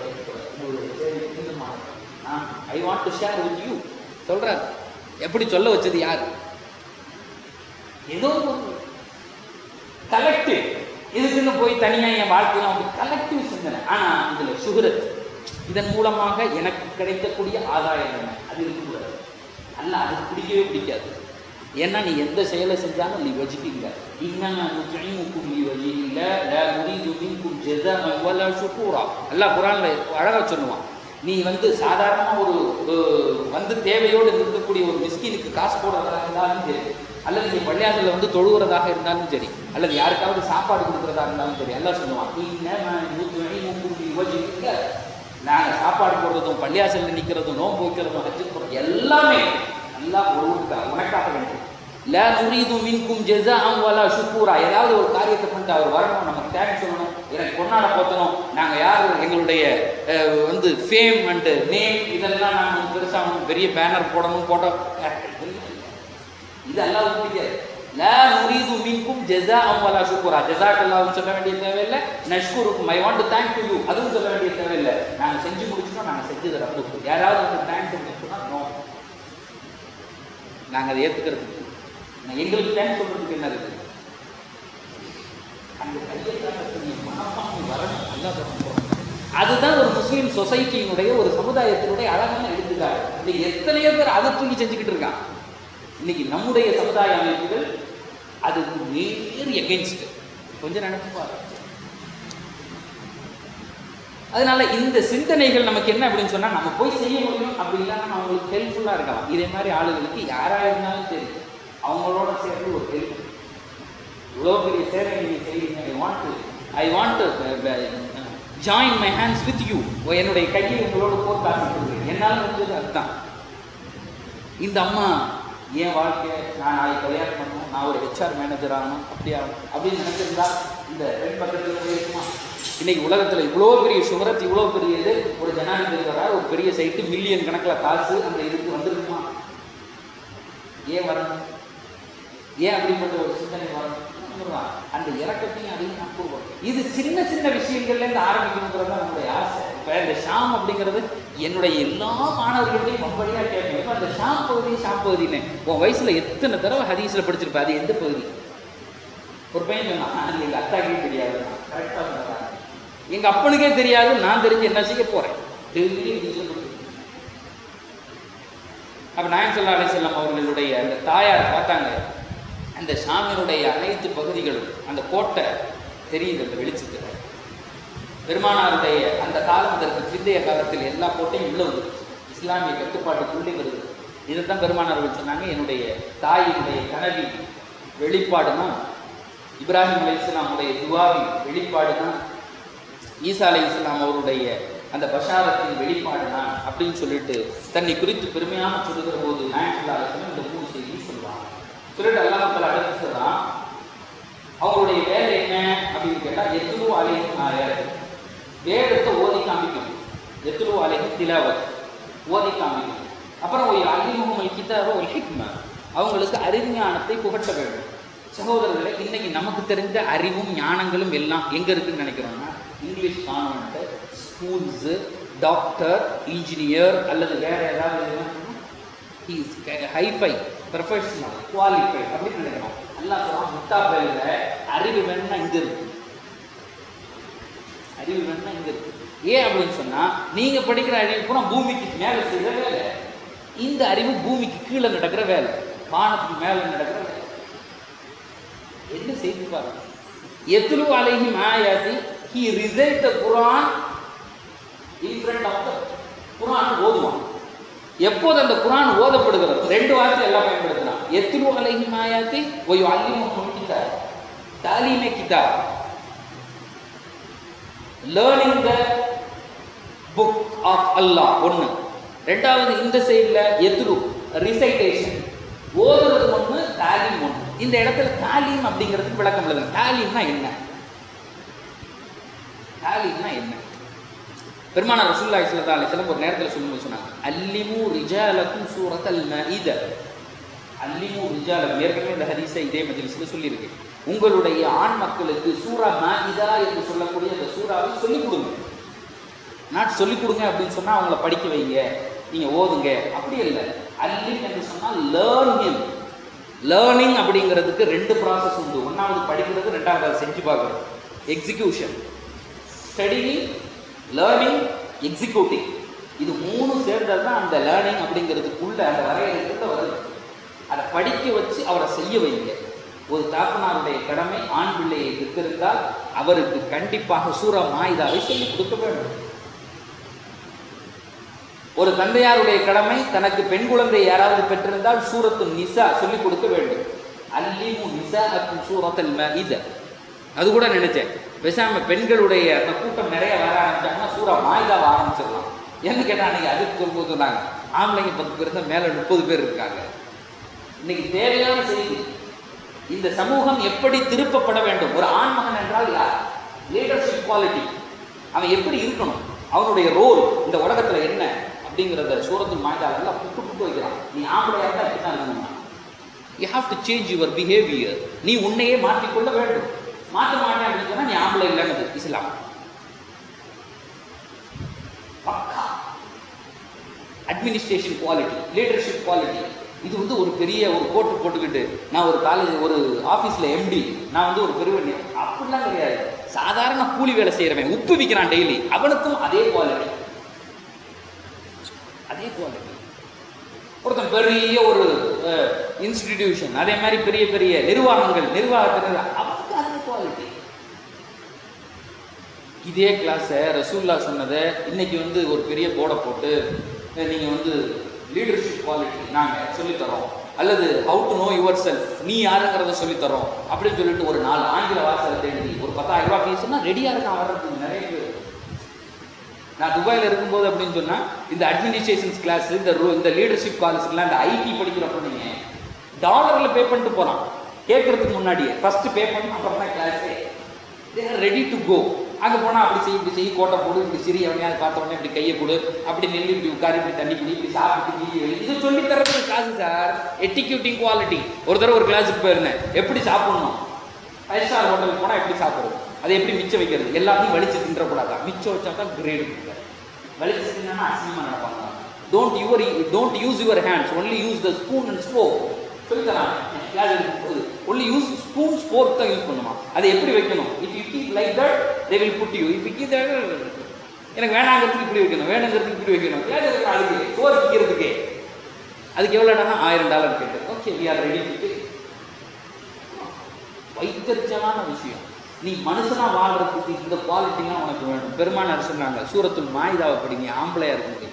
Speaker 1: I want to share with you சொல்றாரு எப்படி சொல்ல வச்சது யார் ஏதோ ஒரு கலெக்டிவ் இதுக்குன்னு போய் தனியாக என் வாழ்க்கையில் அவங்க கலெக்டிவ் சிந்தனை ஆனால் இதில் சுகரத் இதன் மூலமாக எனக்கு கிடைக்கக்கூடிய ஆதாயம் என்ன அது இருக்கக்கூடாது அல்ல அது பிடிக்கவே பிடிக்காது ஏன்னா நீ எந்த செயலை செஞ்சாலும் நீ வச்சுக்கீங்க இன்னும் முக்கியமுக்கும் நீ வழி இல்லை முறிது மின்கும் ஜெத வல சுக்கூரா எல்லாம் குரான்ல அழகா சொல்லுவான் நீ வந்து சாதாரணமாக ஒரு ஒரு வந்து தேவையோடு இருக்கக்கூடிய ஒரு மிஸ்கினுக்கு காசு போடுறதா இருந்தாலும் சரி அல்லது நீ பள்ளியாசலில் வந்து தொழுகிறதாக இருந்தாலும் சரி அல்லது யாருக்காவது சாப்பாடு கொடுக்குறதா இருந்தாலும் சரி எல்லாம் சொல்லுவான் யோசிக்க நாங்கள் சாப்பாடு போடுறதும் பள்ளியாசலில் நிற்கிறதும் நோன்பு வைக்கிறதும் வச்சு போடுறதும் எல்லாமே நல்லா ஒழுங்கா உனக்காக வேண்டும் ல நுரீது மின்கும் ஜெஸா வலா ஷுக்கூரா ஏதாவது ஒரு காரியத்தை பண்ணிட்டு அவர் வரணும் நமக்கு தேங்க்ஸ் சொல்லணும் எனக்கு கொண்டாட போத்தணும் நாங்கள் யார் எங்களுடைய அஹ், வந்து ஃபேம் அண்டு நேம் இதெல்லாம் நாங்கள் பெருசாக பெரிய பேனர் போடணும் போட்டோ இது அல்லாஹ் பிடிக்காது லா நுரீது மின்கும் ஜெஸா வலா ஷுக்கூரா ஜெஸாக் அல்லாஹ்னு சொல்ல வேண்டிய தேவையில்லை நஷ்குருக்கும் I want to thank to you அதுவும் சொல்ல வேண்டிய தேவையில்லை நாங்கள் செஞ்சு முடிச்சிட்டோம் நாங்கள் செஞ்சது ரப்பு யாராவது வந்து தேங்க்ஸ் சொன்னா நோ நாங்கள் அதை ஏற்றுக்கிறதுக்கு எங்களுக்கு தேங்க்ஸ் சொல்றதுக்கு என்ன இருக்குது அந்த கையெழுத்தாக்கக்கூடிய மனப்பான்மை வரணும் நல்லா சொல்லணும் அதுதான் ஒரு முஸ்லீம் சொசைட்டியினுடைய ஒரு சமுதாயத்தினுடைய அழகான எடுத்துக்காட்டு இன்னைக்கு எத்தனையோ பேர் அதை தூக்கி செஞ்சுக்கிட்டு இருக்கான் இன்னைக்கு நம்முடைய சமுதாய அமைப்புகள் அதுக்கு நேர் எகென்ஸ்ட் கொஞ்சம் நினைச்சு பாரு அதனால இந்த சிந்தனைகள் நமக்கு என்ன அப்படின்னு சொன்னா நம்ம போய் செய்ய முடியும் அப்படி இல்லைன்னா நம்ம அவங்களுக்கு ஹெல்ப்ஃபுல்லா இருக்கலாம் இதே மாதிரி ஆளுகளுக்கு யாரா இருந்தாலும் சரி அவங்களோட சேர்ந்து ஒரு ஹெல்ப் இவ்வளோ பெரிய சேவை நீங்கள் செய்வீங்க I want to I want to join my hands with you என்னுடைய கையை உங்களோட போட்டு ஆசைப்படுவேன் என்னால் முடிஞ்சது அதுதான் இந்த அம்மா என் வாழ்க்கை நான் நாளைக்கு கல்யாணம் பண்ணணும் நான் ஒரு ஹெச்ஆர் மேனேஜர் ஆகணும் அப்படி ஆகணும் அப்படின்னு நினைச்சிருந்தா இந்த பெண் பக்கத்தில் போயிருக்குமா இன்னைக்கு உலகத்தில் இவ்வளோ பெரிய சுகரத் இவ்வளோ பெரிய இது ஒரு ஜனாதிபதி வரார் ஒரு பெரிய சைட்டு மில்லியன் கணக்கில் காசு அந்த இதுக்கு வந்திருக்குமா ஏன் வரணும் ஏன் அப்படிப்பட்ட ஒரு சிந்தனை வரணும் வந்துருவான். அந்த இறக்கத்தையும் அதையும் நான் கூறுவோம் இது சின்ன சின்ன விஷயங்கள்ல இருந்து ஆரம்பிக்கணுங்கிறது தான் நம்முடைய ஆசை இப்போ இந்த ஷாம் அப்படிங்கிறது என்னுடைய எல்லா மாணவர்களையும் வம்படியாக கேட்பேன் இப்போ அந்த ஷாம் பகுதி ஷாம் பகுதின்னு உன் வயசுல எத்தனை தடவை ஹதீஸில் படிச்சிருப்ப அது எந்த பகுதி ஒரு பையன் சொன்னான் அது எங்கள் அத்தாக்கே தெரியாது கரெக்டாக சொன்னாங்க எங்க அப்பனுக்கே தெரியாது நான் தெரிஞ்சு என்ன செய்ய போறேன் டெய்லி ஹதீஸ்ல படிச்சிருக்கேன். அப்போ நாயம் சொல்லா அலிசல்லாம் அவர்களுடைய அந்த தாயார் பார்த்தாங்க அந்த ஷாமினுடைய அனைத்து பகுதிகளும் அந்த கோட்டை தெரியுது அந்த வெளிச்சத்தில் பெருமானாருடைய அந்த காலம் அதற்கு பிந்தைய காலத்தில் எல்லா கோட்டையும் உள்ள வருது இஸ்லாமிய கட்டுப்பாட்டுக்குள்ளே வருது இதைத்தான் பெருமானார்கள் சொன்னாங்க என்னுடைய தாயினுடைய கனவின் வெளிப்பாடுனா இப்ராஹிம் அலை இஸ்லாமுடைய துவாவின் வெளிப்பாடுனா ஈசா அலை இஸ்லாம் அவருடைய அந்த பஷாரத்தின் வெளிப்பாடு நான் அப்படின்னு சொல்லிட்டு தன்னை குறித்து பெருமையாக சொல்லுகிற போது நாயகல்லா அலிஸ்லாம் இந்த மூணு செய்தியும் சொல்லுவாங்க சொல்லிட்டு அல்லாஹ் அடுத்து சொல்றான் அவங்களுடைய வேலை என்ன அப்படின்னு கேட்டால் எத்துரு அலைஹிம் ஆயாத் வேதத்தை ஓதி காமிக்கும் எத்துரு அலைஹிம் திலாவத் ஓதி காமிக்கும் அப்புறம் ஒரு அலிமுகமல் கிதாரோ ஒரு ஹிக்ம அவங்களுக்கு அறிஞானத்தை புகட்ட வேண்டும் சகோதரர்களை இன்னைக்கு நமக்கு தெரிஞ்ச அறிவும் ஞானங்களும் எல்லாம் எங்கே இருக்குன்னு நினைக்கிறோம்னா English convent schools doctor engineer அல்லது வேற ஏதாவது இஸ் ஹைஃபை ப்ரொஃபஷனல் குவாலிஃபை அப்படின்னு நினைக்கிறோம் எல்லாம் சொல்லுவோம் முட்டா பேரில் அறிவு வேணும்னா இங்கே இருக்கு அறிவு வேணும்னா இங்கே இருக்கு ஏன் அப்படின்னு சொன்னால் நீங்கள் படிக்கிற அறிவு பூரா பூமிக்கு மேலே செய்கிற வேலை இந்த அறிவு பூமிக்கு கீழே நடக்கிற வேலை வானத்துக்கு மேலே நடக்கிற வேலை என்ன செய்து பாருங்க எத்துலு அலைஹி மாயாதி he recite the Quran in front of the Quran ஓதுவான் எப்போது அந்த குரான் ஓதப்படுகிறது ரெண்டு வார்த்தை எல்லாம் பயன்படுத்தலாம் எத்துலு அலைஹி மாயாத்தி ஒய் அல்லிமுகம் கிதாப் தாலீமே கிதாப் learning the book of Allah ஒன்று ரெண்டாவது இந்த சைடில் எத்துரு ரிசைட்டேஷன் ஓதுறது ஒன்று தாலீம் ஒன்று இந்த இடத்துல தாலீம் அப்படிங்கிறதுக்கு விளக்கம் எழுதுங்க தாலீம்னா என்ன தாலீம்னா என்ன பெருமான ரசூல்லா இஸ்லத்தா அலிஸ்லாம் ஒரு நேரத்தில் சொல்லும்போது சொன்னாங்க அல்லிமு ரிஜாலக்கும் சூரத்தல் மஇத அல்லிமு ரிஜாலம் ஏற்கனவே இந்த ஹதீஸை இதே மஜ்லிஸில் சொல்லியிருக்கு உங்களுடைய ஆண் மக்களுக்கு சூரா மஇதா என்று சொல்லக்கூடிய அந்த சூறாவை சொல்லிக் கொடுங்க நாட் சொல்லிக் கொடுங்க அப்படின்னு சொன்னால் அவங்கள படிக்க வைங்க நீங்கள் ஓதுங்க அப்படி இல்லை அல்லிம் என்று சொன்னால் லேர்னிங் லேர்னிங் அப்படிங்கிறதுக்கு ரெண்டு ப்ராசஸ் உண்டு ஒன்றாவது படிக்கிறது ரெண்டாவது அதை செஞ்சு பார்க்குறது எக்ஸிக்யூஷன் ஸ்டடியிங் லேர்னிங் எக்ஸிக்யூட்டிங் இது மூணு சேர்ந்தது தான் அந்த லேர்னிங் அப்படிங்கிறதுக்குள்ள அந்த வரையறைக்குள்ள வருது அதை படிக்க வச்சு அவரை செய்ய வைங்க ஒரு தாப்பனாருடைய கடமை ஆண் பிள்ளையை பெற்றிருந்தால் அவருக்கு கண்டிப்பாக சூரா மாயுதாவை சொல்லிக் கொடுக்க வேண்டும் ஒரு தந்தையாருடைய கடமை தனக்கு பெண் குழந்தை யாராவது பெற்றிருந்தால் சூரத்து நிசா சொல்லிக் கொடுக்க வேண்டும் அல்லிமு நிசா அக்கும் சூரத்தல் மஇத அது கூட நினைச்சேன் பேசாம பெண்களுடைய அந்த கூட்டம் நிறைய வர ஆரம்பிச்சாங்கன்னா சூரா மாயுதாவை ஆரம்பிச்சிடலாம் என்ன கேட்டா அன்னைக்கு அதுக்கு சொல்லும்போது சொன்னாங்க ஆம்பளைங்க பத்து பேர் தான் மேல முப்பது பேர் இருக்காங்க இன்னைக்கு தேவையான செய்தி இந்த சமூகம் எப்படி திருப்பப்பட வேண்டும் ஒரு ஆண்மகன் என்றால் யார் லீடர்ஷிப் குவாலிட்டி அவன் எப்படி இருக்கணும் அவனுடைய ரோல் இந்த உலகத்துல என்ன அப்படிங்கிறத சூரத்து மாய்தாளெல்லாம் புட்டு புட்டு வைக்கிறான் நீ ஆம்பளையா இருந்தால் இப்படி தான் இருக்கணும் you have to change your behaviour நீ உன்னையே மாற்றிக்கொள்ள வேண்டும் மாற்ற மாட்டேன் அப்படின்னு சொன்னா நீ ஆம்பளை இல்லைன்னு இஸ்லாம் பக்கா அட்மினிஸ்ட்ரேஷன் குவாலிட்டி லீடர்ஷிப் குவாலிட்டி இது வந்து ஒரு பெரிய ஒரு கோட்டு போட்டுக்கிட்டு நான் ஒரு காலேஜ் ஒரு ஆஃபீஸில் எம்டி நான் வந்து ஒரு பெரிய அப்படிலாம் கிடையாது சாதாரண கூலி வேலை செய்கிறவன் உப்பு விற்கிறான் டெய்லி அவனுக்கும் அதே குவாலிட்டி அதே குவாலிட்டி ஒருத்தன் பெரிய ஒரு இன்ஸ்டிடியூஷன் அதே மாதிரி பெரிய பெரிய நிர்வாகங்கள் நிர்வாகத்தினர் அவனுக்கு அதே குவாலிட்டி இதே கிளாஸை ரசூல்லா சொன்னதை இன்னைக்கு வந்து ஒரு பெரிய போர்டை போட்டு நீங்கள் வந்து லீடர்ஷிப் குவாலிட்டி நாங்கள் சொல்லித்தரோம் அல்லது how to know yourself நீ யாருங்கிறத சொல்லித்தரோம் அப்படின்னு சொல்லிட்டு ஒரு நாலு ஆங்கில வாசகத்தை எழுதி ஒரு பத்தாயிரம் ரூபாய் ஃபீஸ்னா ரெடியாக இருக்கான் வர்றதுக்கு நிறைய பேர் நான் துபாயில் இருக்கும்போது அப்படின்னு சொன்னால் இந்த அட்மினிஸ்ட்ரேஷன்ஸ் கிளாஸ் இந்த ரூ இந்த லீடர்ஷிப் காலேஜ்லாம் இந்த ஐடி படிக்கிறப்ப நீங்கள் டாலரில் பே பண்ணிட்டு போகிறான் கேட்கறதுக்கு முன்னாடியே ஃபஸ்ட்டு பே பண்ணி அப்புறம் தான் கிளாஸே they are ready to go அங்கே போனால் அப்படி செய்ய இப்படி செய்ய கோட்டை போடு இப்படி சிறி அவனையாவது பார்த்த உடனே இப்படி கையை கொடு அப்படி நின்று இப்படி உட்காரு இப்படி தண்ணி குடி இப்படி சாப்பிட்டு நீ எழுதி. இது சொல்லி தரதுக்கு காசு சார் எட்டிக்யூட்டிங் குவாலிட்டி ஒரு தடவை ஒரு கிளாஸுக்கு போயிருந்தேன் எப்படி சாப்பிடணும் ஃபைவ் ஸ்டார் ஹோட்டலுக்கு போனால் எப்படி சாப்பிடுறது அதை எப்படி மிச்சம் வைக்கிறது எல்லாத்தையும் வலிச்சு தின்றக்கூடாதா மிச்சம் வச்சா தான் கிரேடு வலிச்சு தின்னா அசிங்கமாக நடப்பாங்க don't your don't use your hands only use the spoon and spork சொல்லித்தரான் கிளாஸ் எடுக்கும்போது ஒன்லி யூஸ் ஸ்பூன் ஸ்போர்க் தான் யூஸ் பண்ணுமா அதை எப்படி வைக்கணும் if you keep like that they will put you if you keep that எனக்கு வேணாங்கிறதுக்கு இப்படி வைக்கணும் வேணுங்கிறதுக்கு இப்படி வைக்கணும் கிளாஸ் எடுக்கிற அழுகு சோறு விற்கிறதுக்கே அதுக்கு எவ்வளோ இடம்னா ஆயிரம் டாலர் கேட்டு okay we are ready to வைத்தறிச்சலான விஷயம் நீ மனுஷனா வாழ்றதுக்கு இந்த குவாலிட்டிலாம் உனக்கு வேணும் பெருமானார் சொன்னாங்க சூரத்துல் மாயுதாவை படிங்க ஆம்பளையா இருக்க முடியும்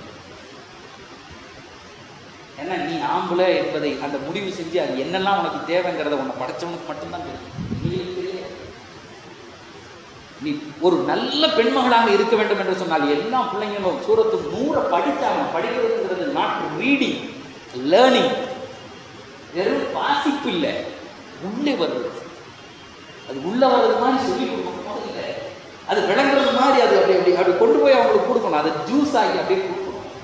Speaker 1: ஏன்னா நீ ஆம்பளை என்பதை அந்த முடிவு செஞ்சு அது என்னெல்லாம் உனக்கு தேவைங்கிறத உன்னை படைச்சவனுக்கு மட்டும்தான் தெரியும் உங்களுக்கு தெரியாது. நீ ஒரு நல்ல பெண்மகளாக இருக்க வேண்டும் என்று சொன்னால் எல்லா பிள்ளைங்களும் சூரத்து நூறை படித்தாங்க படிக்கிறதுங்கிறது நாட் ரீடிங் லேர்னிங் வெறும் வாசிப்பு இல்லை உள்ளே வருது அது உள்ள வர்றது மாதிரி சொல்லி கொடுக்கணும் போது இல்லை அது விளங்குறது மாதிரி அது அப்படி அப்படி அப்படி கொண்டு போய் அவங்களுக்கு கொடுக்கணும் அதை ஜூஸ் ஆகி அப்படியே கொடுக்கணும்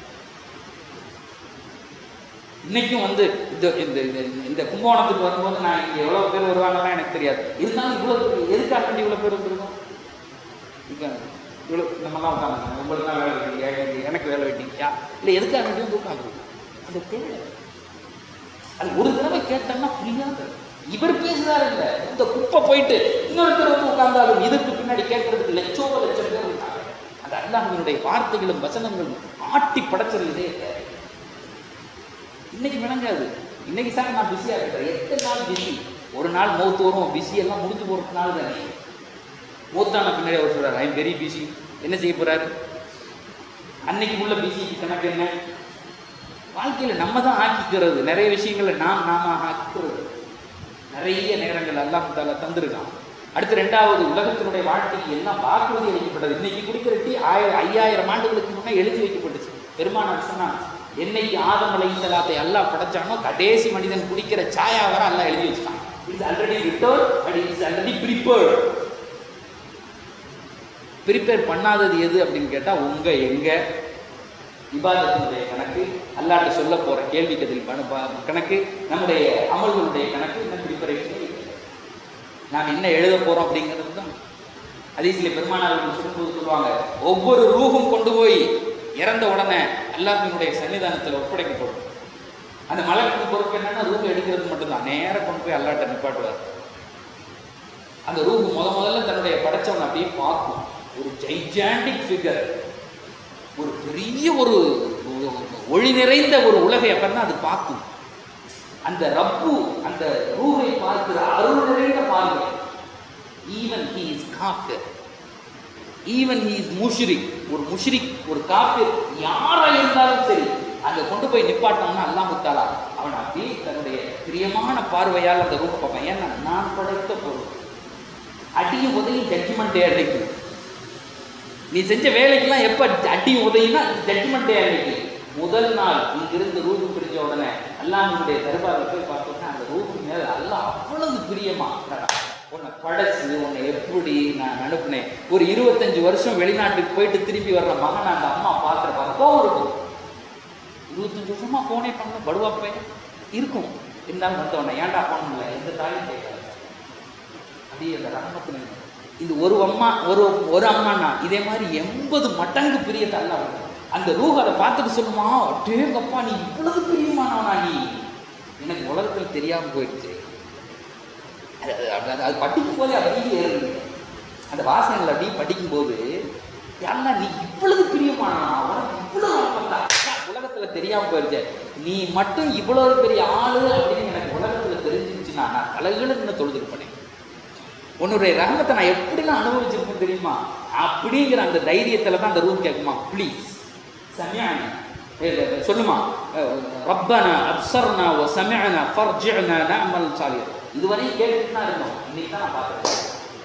Speaker 1: இன்னைக்கும் வந்து இந்த இந்த இந்த- இந்த கும்பகோணத்துக்கு வரும்போது நான் இங்கே எவ்வளோ பேர் வருவாங்கலாம் எனக்கு தெரியாது இருந்தாலும் இவ்வளோ பேர் எதுக்காக வேண்டி இவ்வளோ பேர் வந்துருக்கோம் இங்க இவ்வளோ நம்மலாம் உட்காந்துருக்காங்க உங்களுக்குலாம் வேலை வெட்டிங்க எனக்கு- எனக்கு வேலை வெட்டிங்கயா இல்லை எதுக்காக வேண்டி வந்து உட்காந்துருக்கோம் அது தேவை அது ஒரு தடவை கேட்டோம்னா புரியாது இவர் பேசுறாரு இல்ல இந்த குப்பை போயிட்டு இன்னொருத்தர் வந்து உட்கார்ந்தாலும் இதுக்கு பின்னாடி கேட்கறதுக்கு லட்சோப லட்சம் பேர் இருக்காங்க அந்த அல்லாஹ்வினுடைய வார்த்தைகளும் வசனங்களும் ஆட்டி படைச்சது இதே இல்லை. இன்னைக்கு விளங்காது இன்னைக்கு சார் நான் பிஸியாக இருக்கிறேன் எத்தனை நாள் பிஸி ஒரு நாள் மௌத்து வரும் பிஸி எல்லாம் முடிஞ்சு போகிற நாள் தானே மூத்தான பின்னாடி அவர் சொல்றாரு ஐம் வெரி பிஸி என்ன செய்ய போறாரு அன்னைக்கு உள்ள பிஸிக்கு கணக்கு என்ன வாழ்க்கையில் நம்ம தான் ஆக்கிக்கிறது நிறைய விஷயங்களை நாம் நாம ஆக்கிக்கிறது நிறைய நேரங்கள் அல்லாஹ் தாலா தந்திருக்கான் அடுத்து ரெண்டாவது உலகத்தினுடைய வாழ்க்கைக்கு எல்லாம் வாக்குறுதி அளிக்கப்பட்டது இன்னைக்கு குடிக்கிற டீ ஆயிரம் ஐயாயிரம் ஆண்டுகளுக்கு முன்னே எழுதி வைக்கப்பட்டுச்சு பெருமானார் சொன்னான் என்னைக்கு ஆதம் அலை சலாத்தை அல்லாஹ் படைச்சானோ கடைசி மனிதன் குடிக்கிற சாயா வர அல்லாஹ் எழுதி வச்சுட்டான் it's already return and it's already prepared prepare பண்ணாதது எது அப்படின்னு கேட்டால் உங்க எங்க இபாதத்தினுடைய கணக்கு அல்லாட்ட சொல்ல போற கேள்வி கதில் பண- ப- கணக்கு நம்முடைய அமல்களுடைய கணக்கு இன்னும் ப்ரிப்பரேஷன் நாம் என்ன எழுத போறோம் அப்படிங்கிறது தான் அதீசில பெருமானார்கள் சொல்லும்போது சொல்லுவாங்க ஒவ்வொரு ரூகும் கொண்டு போய் இறந்த உடனே அல்லாஹினுடைய சன்னிதானத்தில் ஒப்படைக்கப்படும் அந்த மலருக்கு பொறுப்பு என்னன்னா ரூபை எடுக்கிறது மட்டும்தான் நேரா கொண்டு போய் அல்லாட்ட நிப்பாட்டுவார் அந்த ரூபு முத முதல்ல தன்னுடைய படைச்சவன் அப்படியே பார்க்கும் ஒரு ஜைஜாண்டிக் ஃபிகர் ஒரு பெரிய ஒரு ஒரு ஒளி நிறைந்த ஒரு உலகை அப்பதான் அது பார்க்கும் அந்த ரப்பு அந்த ரூஹை பார்க்கிற அருள் நிறைந்த பார்வை ஈவன் ஹி இஸ் காஃபிர் ஈவன் ஹி இஸ் முஷ்ரிக் ஒரு முஷ்ரிக் ஒரு காஃபிர் யாரா இருந்தாலும் சரி அங்க கொண்டு போய் நிப்பாட்டோம்னா அல்லாஹ் தாலா அவன் அப்படியே தன்னுடைய பிரியமான பார்வையால் அந்த ரூப பார்ப்பான் ஏன்னா நான் படைத்த பொருள் அடியும் உதவியும் ஜட்ஜ்மெண்ட் டே அன்னைக்கு நீ செஞ்ச வேலைக்கெல்லாம் எப்ப அடியும் உதவினா ஜட்ஜ்மெண்ட் டே அன்னைக்கு முதல் நாள் இங்கிருந்து ரூபு பிரிஞ்ச உடனே அல்லாஹ்வுடைய தர்பாரில் போய் பார்த்தோம்னா அந்த ரூபு மேல அல்லாஹ் அவ்வளவு பிரியமா உன்னை படைச்சு உன்னை எப்படி நான் அனுப்புனேன் ஒரு இருபத்தஞ்சு வருஷம் வெளிநாட்டுக்கு போயிட்டு திரும்பி வர்ற மகன் அந்த அம்மா பார்க்குற பார்க்க கோவம் இருக்கும் இருபத்தஞ்சு வருஷமா ஃபோனே பண்ண படுவா பையன் இருக்கும் இருந்தாலும் வந்தவன ஏன்டா ஃபோன் பண்ணல எந்த தாயும் கேட்காது அப்படியே அந்த ரஹமத்து இது ஒரு அம்மா ஒரு ஒரு அம்மானா இதே மாதிரி எண்பது மடங்கு பிரியத்தை அல்ல அந்த ரூஹ் அதை பார்த்துட்டு சொல்லுமா டேங்கப்பா நீ இவ்வளவு பிரியமானவனா நீ எனக்கு உலகத்தில் தெரியாம போயிடுச்சு அது அது- அது- அது படிக்கும் போதே அப்படியே ஏறுது அந்த வாசனைகள் அப்படியே படிக்கும்போது யாருன்னா நீ இவ்வளவு பிரியமானவனா உனக்கு இவ்வளவு ரஹமத்தா? ச்சே, உலகத்துல தெரியாம போயிருச்சு நீ மட்டும் இவ்வளவு பெரிய ஆளு அப்படின்னு எனக்கு உலகத்துல தெரிஞ்சிருச்சுன்னா நான் தலைகளுன்னு தொழுதுருப்பேன் உன்னுடைய ரகமத்தை நான் எப்படிலாம் அனுபவிச்சிருக்கேன் தெரியுமா அப்படிங்கிற அந்த தைரியத்துல தான் அந்த ரூம் கேட்குமா ப்ளீஸ் சமியானி சொல்லுமா அஹ், ரப்பனா அப்சர்னா ஓ சமியனா ஃபர்ஜிஅனா நஅமல் சாலிஹ் இதுவரையும் கேட்டுட்டு தான் இருந்தோம் இன்னைக்கு தான் நான் பார்க்குறேன்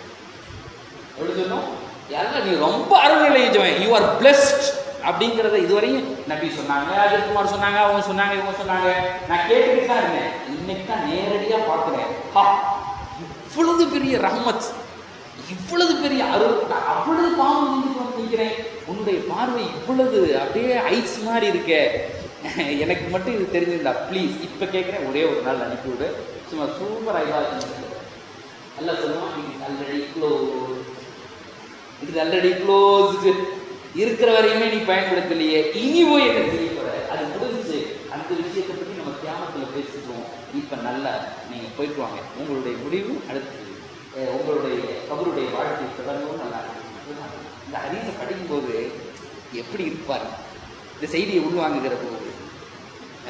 Speaker 1: எப்படி சொன்னோம் யாரும் நீ ரொம்ப அருள்நிலை யூ ஆர் பிளெஸ்ட் அப்படிங்கிறத இதுவரையும் நபி சொன்னாங்க அஜித் குமார் சொன்னாங்க அவங்க சொன்னாங்க இவங்க சொன்னாங்க நான் கேட்டுக்கிட்டு தான் இருந்தேன் இன்னைக்கு தான் நேரடியாக பார்க்குறேன் ஹா இவ்வளவு பெரிய ரஹ்மத் இவ்வளவு பெரிய அருள் நான் அவ்வளவு பாவம் செஞ்சுட்டு வந்து நிற்கிறேன் உன்னுடைய பார்வை இவ்வளவு அப்படியே ஐஸ் மாதிரி இருக்கே எனக்கு மட்டும் இது தெரிஞ்சிருந்தா ப்ளீஸ் இப்போ கேட்குறேன் ஒரே ஒரு நாள் அனுப்பி விடு சும்மா சூப்பர் ஐபாக அல்ல சொல்லுவான் it is already close it is already closed இருக்கிற வரையுமே நீ பயன்படுத்தலையே இனி போய் என்ன செய்ய போற அது முடிஞ்சு அந்த விஷயத்தை பற்றி நம்ம தியானத்தில் பேசிக்குவோம் இப்போ நல்லா நீங்கள் போயிட்டு வாங்க உங்களுடைய முடிவு அடுத்து அஹ், உங்களுடைய கபருடைய வாழ்க்கை தொடங்கவும் நல்லா இருக்கும் இந்த ஹதீஸை படிக்கும்போது எப்படி இருப்பார் இந்த செய்தியை உள்வாங்குகிற போது அஹ்,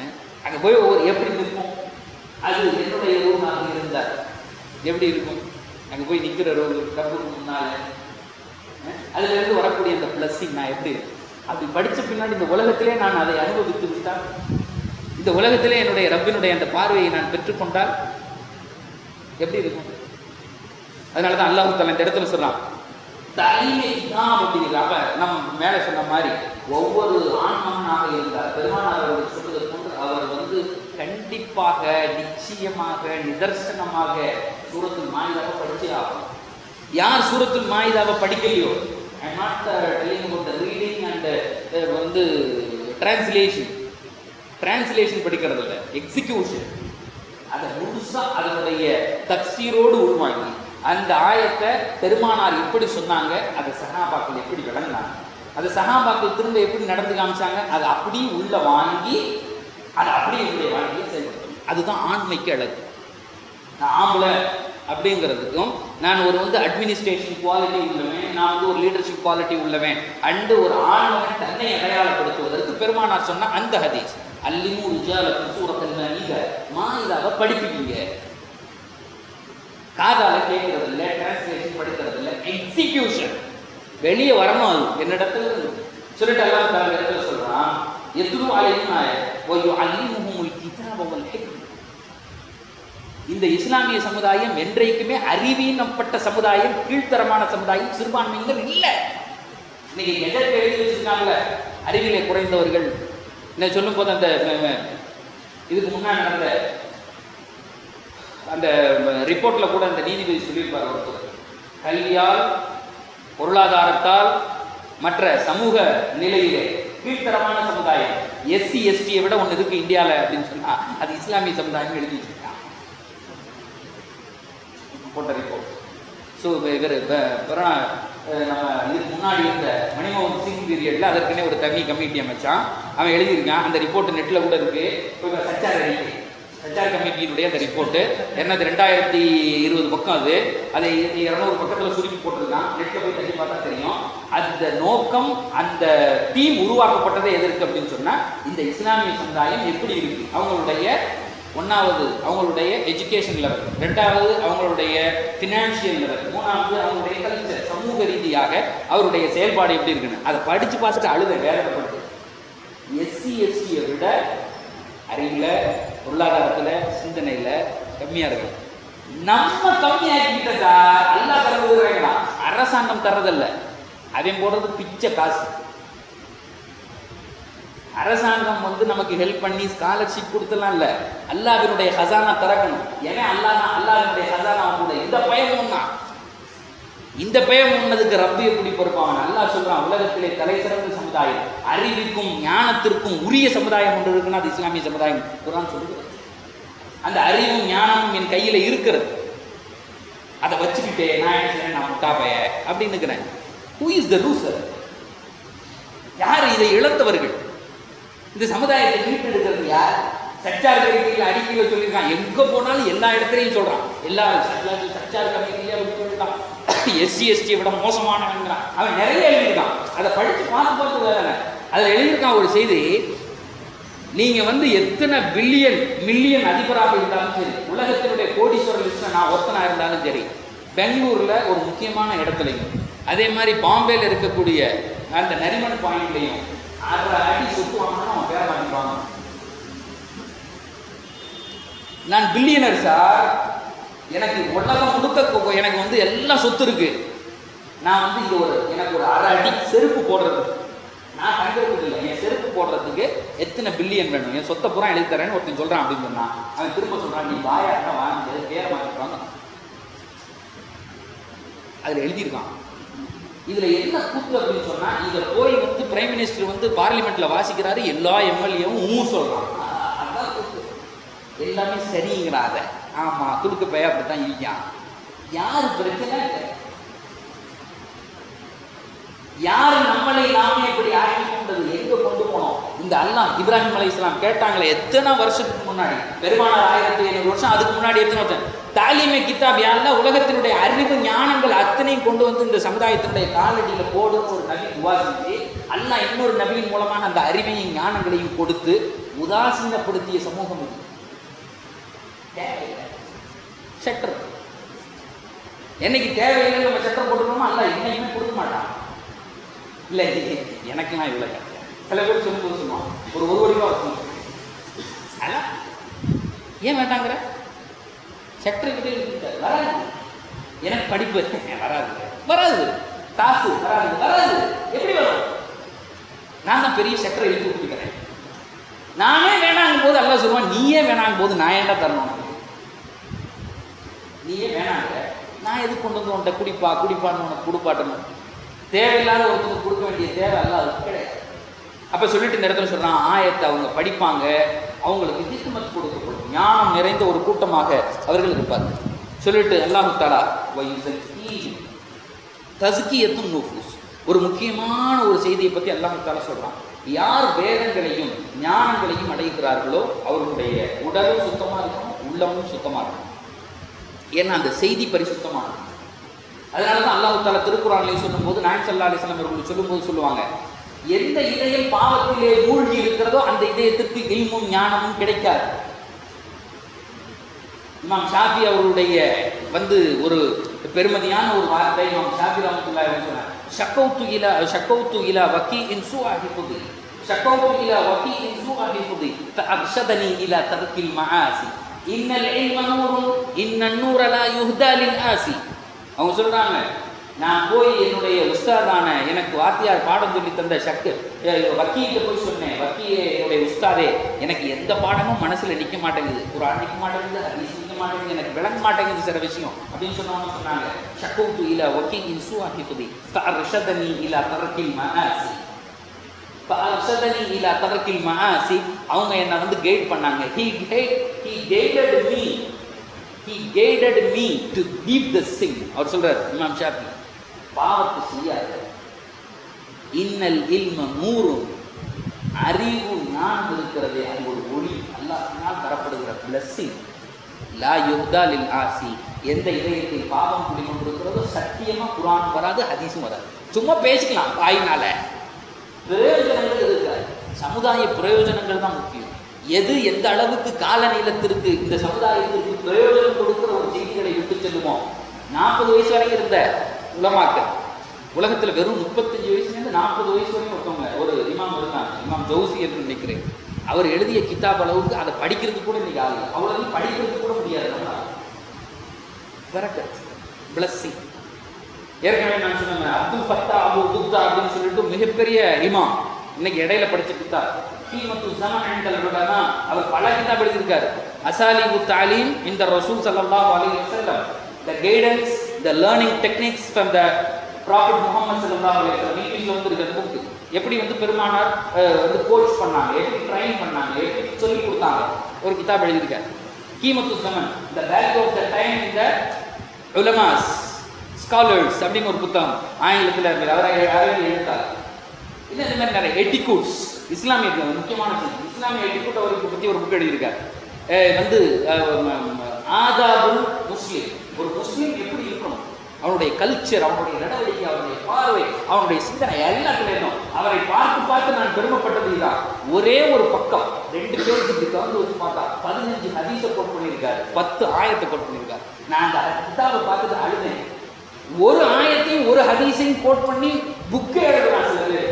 Speaker 1: அங்கே போய் ஒவ்வொரு எப்படி இருக்கும் அது என்னுடைய ரூமாக இருந்தார் எப்படி இருக்கும் அங்கே போய் நிற்கிற ரோடு கப்புக்கு முன்னால அஹ், அதுல இருந்து வரக்கூடிய அந்த பிளஸ்ஸிங் நான் எப்படி இருக்கும்? அப்படி படிச்ச பின்னாடி இந்த உலகத்திலே நான் அதை அனுபவித்து விட்டால் இந்த உலகத்திலே என்னுடைய ரப்பினுடைய அந்த பார்வையை நான் பெற்றுக்கொண்டால் எப்படி இருக்கும் அதனால தான் அல்லாஹ் தஆலா இந்த இடத்துல சொல்றான் தலைமை தான் அப்படிங்கிறது அப்ப நம்ம மேலே சொன்ன மாதிரி ஒவ்வொரு ஆண்மகனாக இருந்தார் பெருமானார் அவர்கள் சொல்வதை போன்று அவர் வந்து கண்டிப்பாக நிச்சயமாக நிதர்சனமாக சூரத்துல் மாயிதாவை படிச்சே ஆகும் யார் சூரத்துல் மாயிதாவை படிக்கலையோ I not telling about the reading and வந்து டிரான்ஸ்லேஷன் டிரான்ஸ்லேஷன் படிக்கிறது இல்லை எக்ஸிக்யூஷன் அதை முழுசா அதனுடைய தப்சீரோடு உள்வாங்கி அந்த ஆயத்தை பெருமானார் எப்படி சொன்னாங்க அதை சஹாபாக்கள் எப்படி விளங்கினாங்க அது சஹாபாக்கள் திரும்ப எப்படி நடந்து காமிச்சாங்க அதை அப்படியே உள்ள வாங்கி அதை அப்படியே என்னுடைய வாழ்க்கையை செயல்படுத்தணும் அதுதான் ஆண்மைக்கு அழகு நான் ஆம்பளை அப்படிங்கிறதுக்கும் நான் ஒரு வந்து அட்மினிஸ்ட்ரேஷன் குவாலிட்டி உள்ளவன் நான் வந்து ஒரு லீடர்ஷிப் குவாலிட்டி உள்ளவன் அண்டு ஒரு ஆண்மகன் தன்னை அடையாளப்படுத்துவதற்கு பெருமானார் சொன்ன அந்த ஹதீஸ் அல்லிமு ரிஜால சூரத்தல் நீங்க மாயிதாவை படிப்பீங்க காதால கேட்கறது இல்லை டிரான்ஸ்லேஷன் படிக்கிறது இல்லை எக்ஸிகியூஷன் வெளியே வரணும் அது என்னிடத்துல இருந்து சொல்லிட்டு எல்லாம் தர இடத்துல சொல்றான் எதுவும் அலையும் ஒய்யோ அல்லிமுகமுல் கிதாப வல் ஹிக்ம இந்த இஸ்லாமிய சமுதாயம் என்றைக்குமே அறிவீனப்பட்ட சமுதாயம் கீழ்த்தரமான சமுதாயம் சிறுபான்மையினர் இல்லை இன்னைக்கு எதற்கு எழுதி வச்சிருக்காங்கல்ல அறிவிலே குறைந்தவர்கள் என்ன சொல்லும் போது அந்த ம, ம, இதுக்கு முன்னாடி நடந்த அந்த ரிப்போர்ட்ல கூட அந்த நீதிபதி சொல்லியிருப்பார் ஒருத்தர் கல்வியால் பொருளாதாரத்தால் மற்ற சமூக நிலையிலே கீழ்த்தரமான சமுதாயம் எஸ்சி எஸ்டியை விட ஒன்று இருக்கு இந்தியாவில் அப்படின்னு சொன்னா அது இஸ்லாமிய சமுதாயம் எழுதி வச்சிருக்காங்க போட்ட ரிப்போர்ட் ஸோ இவர் நம்ம இதுக்கு முன்னாடி இருந்த மணிமோகன் சிங் பீரியடில் அதற்குனே ஒரு தனி கமிட்டி அமைச்சான் அவன் எழுதியிருக்கான் அந்த ரிப்போர்ட் நெட்டில் கூட இருக்கு இப்போ சச்சார் அறிக்கை சச்சார் கமிட்டியினுடைய அந்த ரிப்போர்ட்டு என்னது ரெண்டாயிரத்தி இருபது பக்கம் அது அதை இரநூறு பக்கத்தில் சுருக்கி போட்டிருக்கான் நெட்டில் போய் தள்ளி பார்த்தா தெரியும் அந்த நோக்கம் அந்த டீம் உருவாக்கப்பட்டதே எதற்கு அப்படின்னு சொன்னால் இந்த இஸ்லாமிய சமுதாயம் எப்படி இருக்கு அவங்களுடைய ஒன்றாவது அவங்களுடைய எஜுகேஷன் லெவல் ரெண்டாவது அவங்களுடைய ஃபினான்ஷியல் லெவல் மூணாவது அவங்களுடைய கல்ச்சர் சமூக ரீதியாக அவருடைய செயல்பாடு எப்படி இருக்குன்னு அதை படித்து பார்த்துட்டு அழுத வேதனைப்படுது எஸ்சி எஸ்டியை விட அறிவில் பொருளாதாரத்தில் சிந்தனையில் கம்மியாக இருக்கு நம்ம கம்மியாக்கிட்ட சார் அல்லா தரது வேண்டாம் அரசாங்கம் தர்றதில்ல அவன் போடுறது பிச்சை காசு அரசாங்கம் வந்து நமக்கு ஹெல்ப் பண்ணி ஸ்காலர்ஷிப் கொடுத்தலாம் இல்லை அல்லாஹ்வினுடைய ஹசானா திறக்கணும் ஏன்னா அல்லாஹ் அல்லாஹ்வினுடைய ஹசானா கூட இந்த பயம் தான் இந்த பயம் உன்னதுக்கு ரப்பு எப்படி பொறுப்பான் அல்லாஹ் சொல்றான் உலகத்திலே தலை சிறந்த சமுதாயம் அறிவிக்கும் ஞானத்திற்கும் உரிய சமுதாயம் ஒன்று இருக்குன்னா அது இஸ்லாமிய சமுதாயம் குரான் சொல்லுகிறது அந்த அறிவும் ஞானமும் என் கையில இருக்கிறது அதை வச்சுக்கிட்டே நான் என்ன செய்றேன் நான் முட்டாப்பைய அப்படின்னு இருக்கிறேன் ஹூ இஸ் த லூசர் யார் இதை இழந்தவர்கள் இந்த சமுதாயத்தை மீட்டெடுக்கிறது யார் சச்சார் கமிட்டியில் அடிக்கையில் சொல்லியிருக்கான் எங்க போனாலும் எல்லா இடத்துலையும் சொல்றான் எல்லா சச்சார் சச்சார் கமிட்டியிலே அப்படி சொல்லிட்டான் எஸ்சி எஸ்டியை விட மோசமானவங்கிறான் அவன் நிறைய எழுதியிருக்கான் அதை படித்து பார்த்து பார்த்து வேலை அதில் எழுதியிருக்கான் ஒரு செய்தி நீங்க வந்து எத்தனை பில்லியன் மில்லியன் அதிபராக இருந்தாலும் சரி உலகத்தினுடைய கோடீஸ்வரர் லிஸ்ட்ல நான் ஒருத்தனா இருந்தாலும் சரி பெங்களூர்ல ஒரு முக்கியமான இடத்துலையும் அதே மாதிரி பாம்பேல இருக்கக்கூடிய அந்த நரிமன் பாயிண்ட்லையும் அரை அடி சொத்து வாங்கினா அவன் பேர வாங்கிப்பாங்க நான் பில்லியனர் சார் எனக்கு உலகம் முழுக்க கொ- எனக்கு வந்து எல்லாம் சொத்து இருக்கு நான் வந்து இது ஒரு எனக்கு ஒரு அரை அடி செருப்பு போடுறது நான் தங்குறதுக்கு இல்லை என் செருப்பு போடுறதுக்கு எத்தனை பில்லியன் வேணும் என் சொத்தை பூரா எழுதி தரேன்னு ஒருத்தன் சொல்றான் அப்படின்னு சொன்னான் அவன் திரும்ப சொல்றான் நீ பாயாட்ட வாங்கி பேர வாங்கிப்பாங்க அதுல எழுதியிருக்கான் இதுல என்ன கூத்து அப்படின்னு சொன்னா இத போய் வந்து பிரைம் மினிஸ்டர் வந்து பார்லிமெண்ட்ல வாசிக்கிறாரு எல்லா எம்எல்ஏவும் ஊ சொல்றான் அ- அதான் கூத்து. எல்லாமே சரிங்கிறாத ஆமா துடுக்கு பைய அப்படித்தான் இருக்கான் யாரு பிரச்சனை இல்லை யார் நம்மளை நாமே இப்படி ஆக்கி கொண்டது எங்க கொண்டு போனோம் இந்த அல்லாஹ் இப்ராஹிம் அலை இஸ்லாம் கேட்டாங்களே எத்தனை வருஷத்துக்கு முன்னாடி பெருமானார் ஆயிரத்தி ஐநூறு வருஷம் அதுக்கு முன்னாடி எத்தனை வருஷம் தாலிமை கித்தாப் யாரெல்லாம் உலகத்தினுடைய அறிவு ஞானங்கள் அத்தனையும் கொண்டு வந்து இந்த சமுதாயத்தினுடைய காலடியில போடுன்னு ஒரு நபி துவா செஞ்சு அல்லாஹ் இன்னொரு நபியின் மூலமாக அந்த அறிவையும் ஞானங்களையும் கொடுத்து உதாசீனப்படுத்திய சமூகம் இது தேவையில்லை ஷட்டர் என்னைக்கு தேவையில்லை நம்ம ஷட்டர் போட்டுக்கணுமோ அல்ல என்னைக்குமே கொடுக்க மாட்டான் இல்லை எனக்கெல்லாம் இல்லை சில பேர் சொல்லி போது சொல்லுவான் ஒரு ஒரு கோடி ரூபா வச்சு அதான் ஏன் வேண்டாங்கிற ஷட்டர் கிட்டே இருக்கு வராது எனக்கு படிப்பு வராது வராது காசு வராது வராது எப்படி வரும் நான் தான் பெரிய ஷட்டரை இழுத்து கொடுத்துக்கிறேன் நானே வேணாங்கும் போது அல்ல சொல்லுவான் நீயே வேணாங்கும் போது நான் ஏன்டா தரணும் உனக்கு? நீயே வேணாங்க நான் எதுக்கு கொண்டு வந்து உன்ட்ட குடிப்பா குடிப்பான்னு உனக்கு கொடுப்பாட்டணும் தேவையில்லாத ஒருத்தருக்கு கொடுக்க வேண்டிய தேவை அல்ல அது கிடையாது அப்போ சொல்லிட்டு இந்த இடத்துல சொல்றான் ஆயத்தை அவங்க படிப்பாங்க அவங்களுக்கு ஹிக்மத் கொடுக்கப்படும் ஞானம் நிறைந்த ஒரு கூட்டமாக அவர்கள் இருப்பார்கள் சொல்லிட்டு அல்லாஹு தாலா தஸ்கியத்தும் நூஃபூஸ் ஒரு முக்கியமான ஒரு செய்தியை பற்றி அல்லாஹு தாலா சொல்றான் யார் வேதங்களையும் ஞானங்களையும் அடைகிறார்களோ அவர்களுடைய உடலும் சுத்தமாக இருக்கணும் உள்ளமும் சுத்தமாக இருக்கணும் ஏன்னா அந்த செய்தி பரிசுத்தமானது அதனால தான் அல்லாஹு தாலா திருக்குறான்லையும் சொல்லும்போது நாயன் சல்லா அலிஸ்லாம் அவர்கள் சொல்லும்போது சொல்லுவாங்க எந்த இதயம் பாவத்திலே மூழ்கி இருக்கிறதோ அந்த இதயத்திற்கு இல்மும் ஞானமும் கிடைக்காது இமாம் ஷாஃபி அவர்களுடைய வந்து ஒரு பெருமதியான ஒரு வார்த்தை இமாம் ஷாஃபி ரஹமத்துல்லாஹி அலைஹி சொன்னார் ஷக்கௌத்து இலா ஷக்கௌத்து இலா வக்கி இன் சுஆஹிஃபுதி ஷக்கௌத்து இலா வக்கி இன் சுஆஹிஃபுதி ஃபஅர்ஷதனி இலா தர்கில் மஆசி இன்னல் இல்ம நூருன் இன்னன் நூர லா யுஹ்தா லில் ஆசி அவங்க சொல்றாங்க நான் போய் என்னுடைய உஸ்தாதான எனக்கு வாத்தியார் பாடம் சொல்லி தந்த சக்கு வக்கீல்கிட்ட போய் சொன்னேன் வக்கீலே என்னுடைய உஸ்தாதே எனக்கு எந்த பாடமும் மனசுல நிக்க மாட்டேங்குது குரான் நிக்க மாட்டேங்குது ஹதீஸ் நிக்க மாட்டேங்குது எனக்கு விளங்க மாட்டேங்குது சில விஷயம் அப்படின்னு சொன்னவங்க சொன்னாங்க ஷக்கூத்து இல வக்கீல் இன்சு ஆகிபதி ஃபஅர்ஷதனி இலா தரக்கில் மஆசி ஃபஅர்ஷதனி இலா தரக்கில் மஆசி அவங்க என்ன வந்து கைட் பண்ணாங்க he guide he guided me he guided me to leave the sin அவர் சொல்றார் இமாம் ஷாஃபி பாவத்தை செய்யாத இன்னல் இல்ம நூறும் அறிவு நான் இருக்கிறதே அது ஒரு ஒளி அல்லாஹ்வினால் தரப்படுகிற blessing லா யுஹ்தா லில் ஆசி எந்த இதயத்தில் பாவம் குடிக்கொண்டிருக்கிறதோ சத்தியமா குரான் வராது ஹதீஸும் வராது சும்மா பேசிக்கலாம் வாயினால பிரயோஜனங்கள் இருக்காது சமுதாய பிரயோஜனங்கள் தான் முக்கியம் எது எந்த அளவுக்கு கால நீளத்திற்கு இந்த சமுதாயத்திற்கு பிரயோஜனம் கொடுக்கிற ஒரு செய்திகளை விட்டு செல்லுமோ நாற்பது வயசு வரைக்கும் இருந்த உலமாக்கள் உலகத்துல வெறும் முப்பத்தஞ்சு வயசுலேருந்து நாற்பது வயசு வரைக்கும் ஒருத்தவங்க ஒரு இமாம் இருந்தாங்க இமாம் ஜவுசி என்று நினைக்கிறேன் அவர் எழுதிய கிதாப் அளவுக்கு அதை படிக்கிறதுக்கு கூட இன்னைக்கு ஆகல அவ்வளவு படிக்கிறதுக்கு கூட முடியாது நம்மளால வரக்கத் பிளஸ்ஸிங் ஏற்கனவே நான் சொன்னேன் அப்துல் ஃபத்தா அபு துப்தா அப்படின்னு சொல்லிட்டு மிகப்பெரிய இமாம் இன்னைக்கு இடையில படிச்ச கிதாப் கீமத்து ஜமான்களோட தான் அவர் பல கிதாப் எழுதியிருக்காரு அசாலிபு தாலீம் இந்த ரசூல் ஸல்லல்லாஹு அலைஹி வஸல்லம் the guidance the learning techniques from the prophet Muhammad ஸல்லல்லாஹு அலைஹி வஸல்லம் இங்கிலீஷ்ல வந்து இருக்கிற புக் எப்படி வந்து பெருமானார் அஹ், வந்து கோச் பண்ணாங்க எப்படி ட்ரைன் பண்ணாங்க எப்படி சொல்லி கொடுத்தாங்க ஒரு கிதாப் எழுதியிருக்காரு கீமத்து ஜமன் the value of the time இந்த உலமாஸ் ஸ்காலர்ஸ் அப்படின்னு ஒரு புத்தகம் ஆங்கிலத்தில் இருக்குது அவர் அறிவியல் எழுத்தார் இல்லை இந்த மாதிரி நிறைய எட்டிகூட்ஸ் இஸ்லாமிய இது முக்கியமான செய்தி இஸ்லாமிய எட்டிகூட் அவருக்கு பற்றி ஒரு புக் எழுதியிருக்கார் அஹ் வந்து அஹ், ம- ம- ஆதாபுல் முஸ்லிம் ஒரு முஸ்லீம் எப்படி இருக்கணும் அவனுடைய கல்ச்சர் அவனுடைய நடவடிக்கை அவனுடைய பார்வை அவனுடைய சிந்தனை எல்லாத்துலேயும் அவரை பார்த்து பார்த்து நான் பெருமைப்பட்டது இதுதான் ஒரே ஒரு பக்கம் ரெண்டு பேருக்கு இப்படி கலந்து வச்சு பார்த்தா பதினஞ்சு ஹதீஸை கோட் பண்ணியிருக்காரு பத்து ஆயத்தை கோட் பண்ணியிருக்காரு நான் அந்த கிதாபை பார்த்துட்டு அழுதேன் ஒரு ஆயத்தையும் ஒரு ஹதீஸையும் கோட் பண்ணி புக்கே எழுதுறான் சில பேர்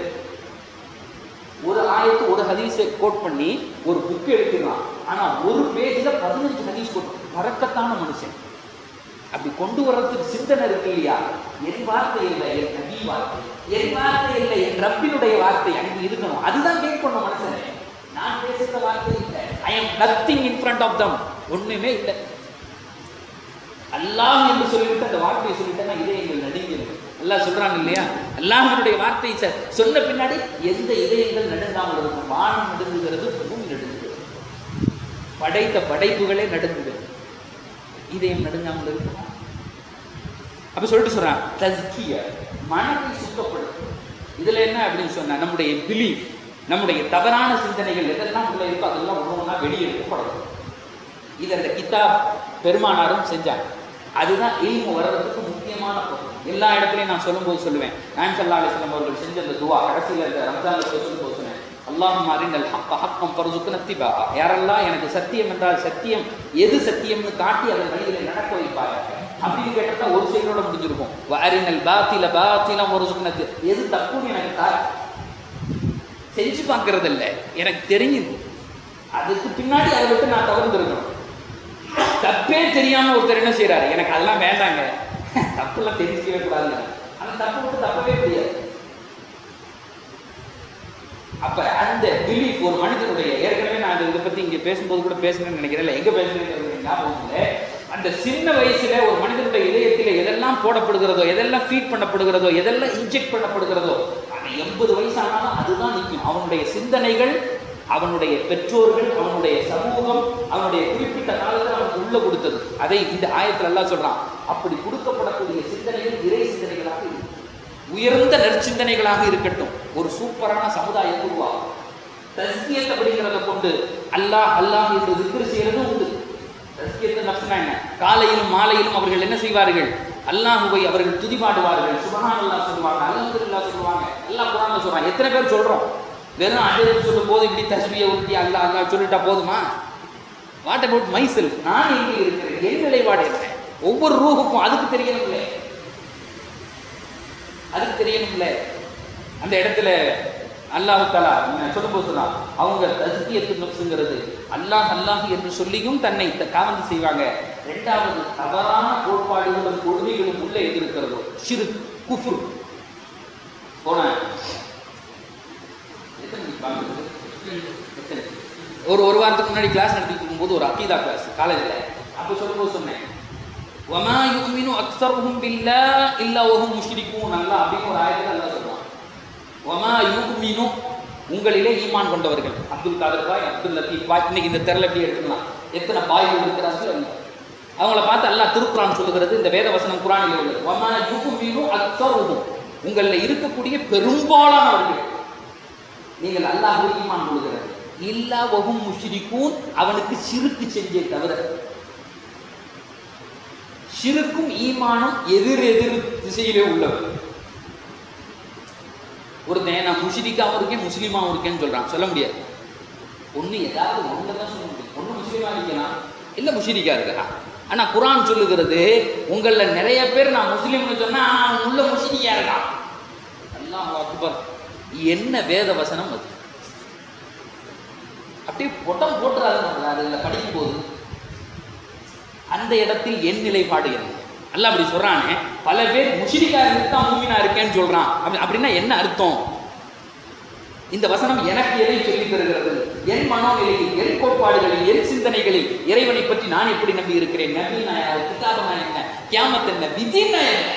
Speaker 1: ஒரு ஆயத்து ஒரு ஹதீஸை கோட் பண்ணி ஒரு புக் எடுத்துக்கலாம் ஆனா ஒரு பேஜ்ல பதினஞ்சு ஹதீஸ் கோட் பறக்கத்தான மனுஷன் அப்படி கொண்டு வர்றதுக்கு சிந்தனை இருக்கு இல்லையா என் வார்த்தை இல்லை என் நபி வார்த்தை என் வார்த்தை இல்லை என் ரப்பினுடைய வார்த்தை அங்கே இருக்கணும் அதுதான் கேட்கணும் மனுஷனே நான் பேசுகிற வார்த்தை இல்லை I am nothing in front of them ஒண்ணுமே இல்லை அல்லாஹ் என்று சொல்லிவிட்டு அந்த வார்த்தையை சொல்லிட்டேன்னா இதயங்கள் நடுங்கிறது அல்லாஹ் சொல்றாங்க இல்லையா அல்லாஹ்வினுடைய வார்த்தை ச- சொன்ன பின்னாடி எந்த இதயங்கள் நடுங்காமல் இருக்கும் வானம் நடுங்குகிறது பூமி நடுங்குகிறது படைத்த படைப்புகளே நடுங்குகிறது இதயம் நடுங்காமல் இருக்குமா அப்ப சொல்லிட்டு சொல்றான் தஸ்கிய மனதை சுத்தப்படுத்தும் இதுல என்ன அப்படின்னு சொன்னா நம்முடைய பிலீஃப் நம்முடைய தவறான சிந்தனைகள் எதெல்லாம் உள்ள இருக்கோ அதெல்லாம் ஒன்று ஒன்றா வெளியெடுக்கப்படணும் இது அந்த கிதாப் பெருமானாரும் செஞ்சாங்க அதுதான் இல்மு வர்றதுக்கு முக்கியமான பொருள் எல்லா இடத்துலையும் நான் சொல்லும்போது சொல்லுவேன் நான் சல்லா அலிஸ்லாம் அவர்கள் செஞ்ச அந்த துவா கடைசியில் இந்த ரம்ஜானில் சொல்லும்போது சொன்னேன் அல்லாஹும் அரினல் ஹக்க ஹக்கம் பரசுக்கு நத்திபா யாரெல்லாம் எனக்கு சத்தியம் என்றால் சத்தியம் எது சத்தியம்னு காட்டி அதன் வழியில நடக்க வைப்பாங்க அப்படின்னு கேட்டா ஒரு செயலோட முடிஞ்சிருக்கும் அரினல் பாத்தில பாத்திலம் ஒரு சுக்னத்து எது தப்புன்னு எனக்கு தா செஞ்சு பார்க்கறது இல்லை எனக்கு தெரியுது அதுக்கு பின்னாடி அதை விட்டு நான் தவிர்த்துருக்கணும் தப்பே தெரியாம ஒருத்தர் என்ன செய்யறாரு எனக்கு அதெல்லாம் வேண்டாங்க தப்புலாம் தெரிஞ்சிக்கவே கூடாதுங்க அந்த தப்பு விட்டு தப்பவே முடியாது அப்ப அந்த பிலீஃப் ஒரு மனிதனுடைய ஏற்கனவே நான் இதை பத்தி இங்க பேசும்போது கூட பேசணும்னு நினைக்கிறேன் இல்ல எங்க பேசுறேன் ஞாபகம் இல்லை அந்த சின்ன வயசுல ஒரு மனிதனுடைய இதயத்தில எதெல்லாம் போடப்படுகிறதோ எதெல்லாம் ஃபீட் பண்ணப்படுகிறதோ எதெல்லாம் இன்ஜெக்ட் பண்ணப்படுகிறதோ அது எண்பது வயசானாலும் அதுதான் நிற்கும் அவனுடைய சிந்தனைகள் அவனுடைய பெற்றோர்கள் அவனுடைய சமூகம் அவனுடைய குறிப்பிட்ட காலத்தில் அவனுக்கு உள்ள கொடுத்தது அதை இந்த ஆயத்துல எல்லாம் சொல்றான் அப்படி கொடுக்கப்படக்கூடிய சிந்தனைகள் இறை சிந்தனைகளாக இருக்கும் உயர்ந்த நற்சிந்தனைகளாக இருக்கட்டும் ஒரு சூப்பரான சமுதாயம் உருவாகும் தஸ்கியத் அப்படிங்கிறத கொண்டு அல்லாஹ் அல்லாஹ் என்று திக்ர் செய்யறது உண்டு தஸ்கியத்து நப்சுனா என்ன காலையிலும் மாலையிலும் அவர்கள் என்ன செய்வார்கள் அல்லாஹுவை அவர்கள் துதிபாடுவார்கள் சுபஹான் அல்லாஹ் சொல்லுவாங்க அல்ஹம்துலில்லாஹ் சொல்லுவாங்க அல்லாஹ் குரான்ல சொல்றாங்க எத்தனை பேர் சொல்றோம் வெறும் அஜய் சொல்லும் போது இப்படி தஸ்பியை உருட்டி அல்லாஹ் அல்லாஹ் சொல்லிட்டா போதுமா வாட் அபவுட் மை செல்ஃப் நான் எங்கே இருக்கிறேன் என் நிலைப்பாடு என்ன ஒவ்வொரு ரூஹுக்கும் அதுக்கு தெரியணும்ல அதுக்கு தெரியணும்ல அந்த இடத்துல அல்லாஹ் தாலா சொல்லும்போது சொன்னா அவங்க தஸ்கியத்து நப்சுங்கிறது அல்லாஹ் அல்லாஹ் என்று சொல்லியும் தன்னை த- காவந்து செய்வாங்க ரெண்டாவது தவறான கோட்பாடுகளும் கொள்கைகளும் உள்ள எது இருக்கிறதோ சிறு குஃப்ரு போன எத்தனை மணிக்கு பார்க்கறது? எத்தனை? ஒரு ஒரு வாரத்துக்கு முன்னாடி கிளாஸ் நடத்திட்டு இருக்கும்போது ஒரு அக்கீதா கிளாஸ் காலேஜில் அப்போ சொல்லும்போது சொன்னேன் வமா யுமினு அக்ஸருஹும் பில்லா இல்லா வஹும் முஷ்ரிகூன் அல்லாஹ் அப்படின்னு ஒரு ஆயத்தில் அல்லாஹ் சொல்றான் வமா யுமினு உங்களிலே ஈமான் கொண்டவர்கள் அப்துல் காதர் பாய் அப்துல் லத்தீப் பாய் இன்னைக்கு இந்த தெருல எப்படி எடுத்துக்கலாம் எத்தனை பாய்கள் இருக்கிறார்கள் அல்ல. அவங்கள பார்த்து அல்லாஹ் திருக்குறான் சொல்லுகிறது இந்த வேத வசனம் குரானில் உள்ளது வமா யுமினு அக்ஸருஹும் உங்களில் இருக்கக்கூடிய பெரும்பாலானவர்கள் நீங்கள் அல்லாஹ்வை ஈமான் கொள்கிறது இல்லா வஹும் முஷ்ரிகூன் அவனுக்கு சிறுக்கு செஞ்சே தவிர ஷிருக்கும் ஈமானும் எதிர் எதிர் திசையிலே உள்ளது ஒருத்தன் நான் முஷிரிக்காவும் இருக்கேன் முஸ்லீமாவும் இருக்கேன்னு சொல்றான் சொல்ல முடியாது ஒண்ணு ஏதாவது ஒன்று தான் சொல்ல முடியும் ஒண்ணு முஸ்லீமா இருக்கலாம் இல்ல முஷிரிக்கா இருக்கலாம் ஆனா குரான் சொல்லுகிறது உங்கள நிறைய பேர் நான் முஸ்லீம்னு சொன்னா ஆனா அவன் உள்ள முஷிரிக்கா இருக்கான் அல்லாஹ் அக்பர் என்ன வேத வசனம் அது அப்படியே பொட்டம் போட்டுறாரு நம்மள அதுல படிக்கும் போது அந்த இடத்தில் என் நிலைப்பாடு என்ன அல்ல அப்படி சொல்றானே பல பேர் முஷிரிக்கா இருந்து தான் மூமினா இருக்கேன்னு சொல்றான் அப்படி அப்படின்னா என்ன அர்த்தம் இந்த வசனம் எனக்கு எதை சொல்லித் தருகிறது என் மனோநிலையில் என் கோட்பாடுகளில் என் சிந்தனைகளில் இறைவனை பற்றி நான் எப்படி நம்பி இருக்கிறேன் நபி நான் யாரு கிதாபனா என்ன கியாமத் என்ன விதினா என்ன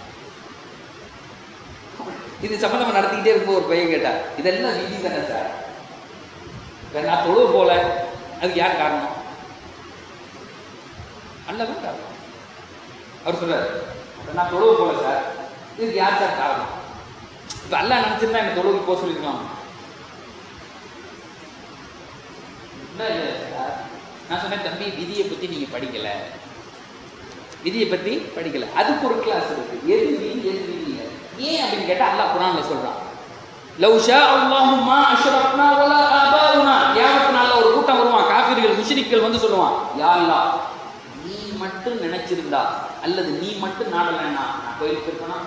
Speaker 1: இது சம்பந்தமா நடத்திக்கிட்டே இருக்கும்போது ஒரு பையன் கேட்டார் இதெல்லாம் விதி தானே சார் இப்ப நான் தொழுவு போல அதுக்கு யார் காரணம் அல்லதான் காரணம் அவர் சொல்றாரு "அப்ப நான் தொழுவு போல சார் இதுக்கு யார் சார் காரணம் இப்ப அல்லாஹ் நினைச்சிருந்தா என்ன தொழுவுக்கு போக சொல்லிருக்கலாம் இல்ல, இல்ல சார். நான் சொன்னேன் தம்பி விதியை பத்தி நீங்க படிக்கல விதியை பத்தி படிக்கல அதுக்கு ஒரு கிளாஸ் இருக்கு எது விதி எது விதி இல்லை ஏன் அப்படின்னு கேட்டா அல்லாஹ் குரான்ல சொல்றான் லவ் ஷா அல்லாஹு மா அஷ்ரக்னா வலா ஆபாவுனா கியாமத் நாள்ல ஒரு கூட்டம் வருவான் காஃபிர்கள் முஷ்ரிக்கள் வந்து சொல்லுவான் யா அல்லாஹ் நீ மட்டும் நினைச்சிருந்தா அல்லது நீ மட்டும் நாடலைன்னா நான் கோயிலுக்கு போயிருப்பேனா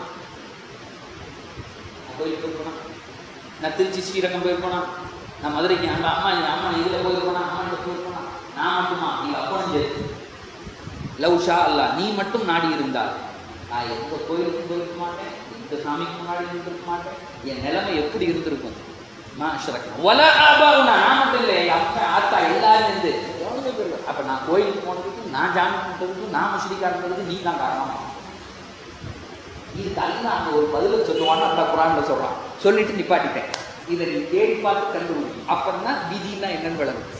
Speaker 1: நான் கோயிலுக்கு போயிருப்பேனா நான் திருச்சி ஸ்ரீரங்கம் போயிருப்பேனா நான் மதுரைக்கு அங்க அம்மா என் அம்மா இதுல போயிருப்பேனா அம்மா இங்க போயிருப்பேனா நான் மட்டுமா எங்க அப்பனும் சேர்த்து லவ் ஷா அல்லா நீ மட்டும் நாடி இருந்தால் நான் எந்த கோயிலுக்கும் போயிருக்க மாட்டேன் எந்த சாமிக்கு முன்னாடி இருந்திருக்க மாட்டேன் என் நிலைமை எப்படி இருந்திருக்கும் நான் அஷ்ரக் வல ஆபாவுனா நான் மட்டும் இல்லை என் அப்பா ஆத்தா எல்லாரும் இருந்து எவ்வளவு பேர் அப்ப நான் கோயிலுக்கு போனதுக்கு நான் ஜாமி பண்ணுறதுக்கு நான் முஸ்லிக்கா இருந்ததுக்கு நீ தான் காரணமா இதுக்கு அல்ல அந்த ஒரு பதில சொல்லுவான்னு அந்த குரான்ல சொல்றான் சொல்லிட்டு நிப்பாட்டிட்டேன் இதை நீ தேடி பார்த்து கண்டுபிடி அப்பதான் விதினா என்னன்னு விளங்கும்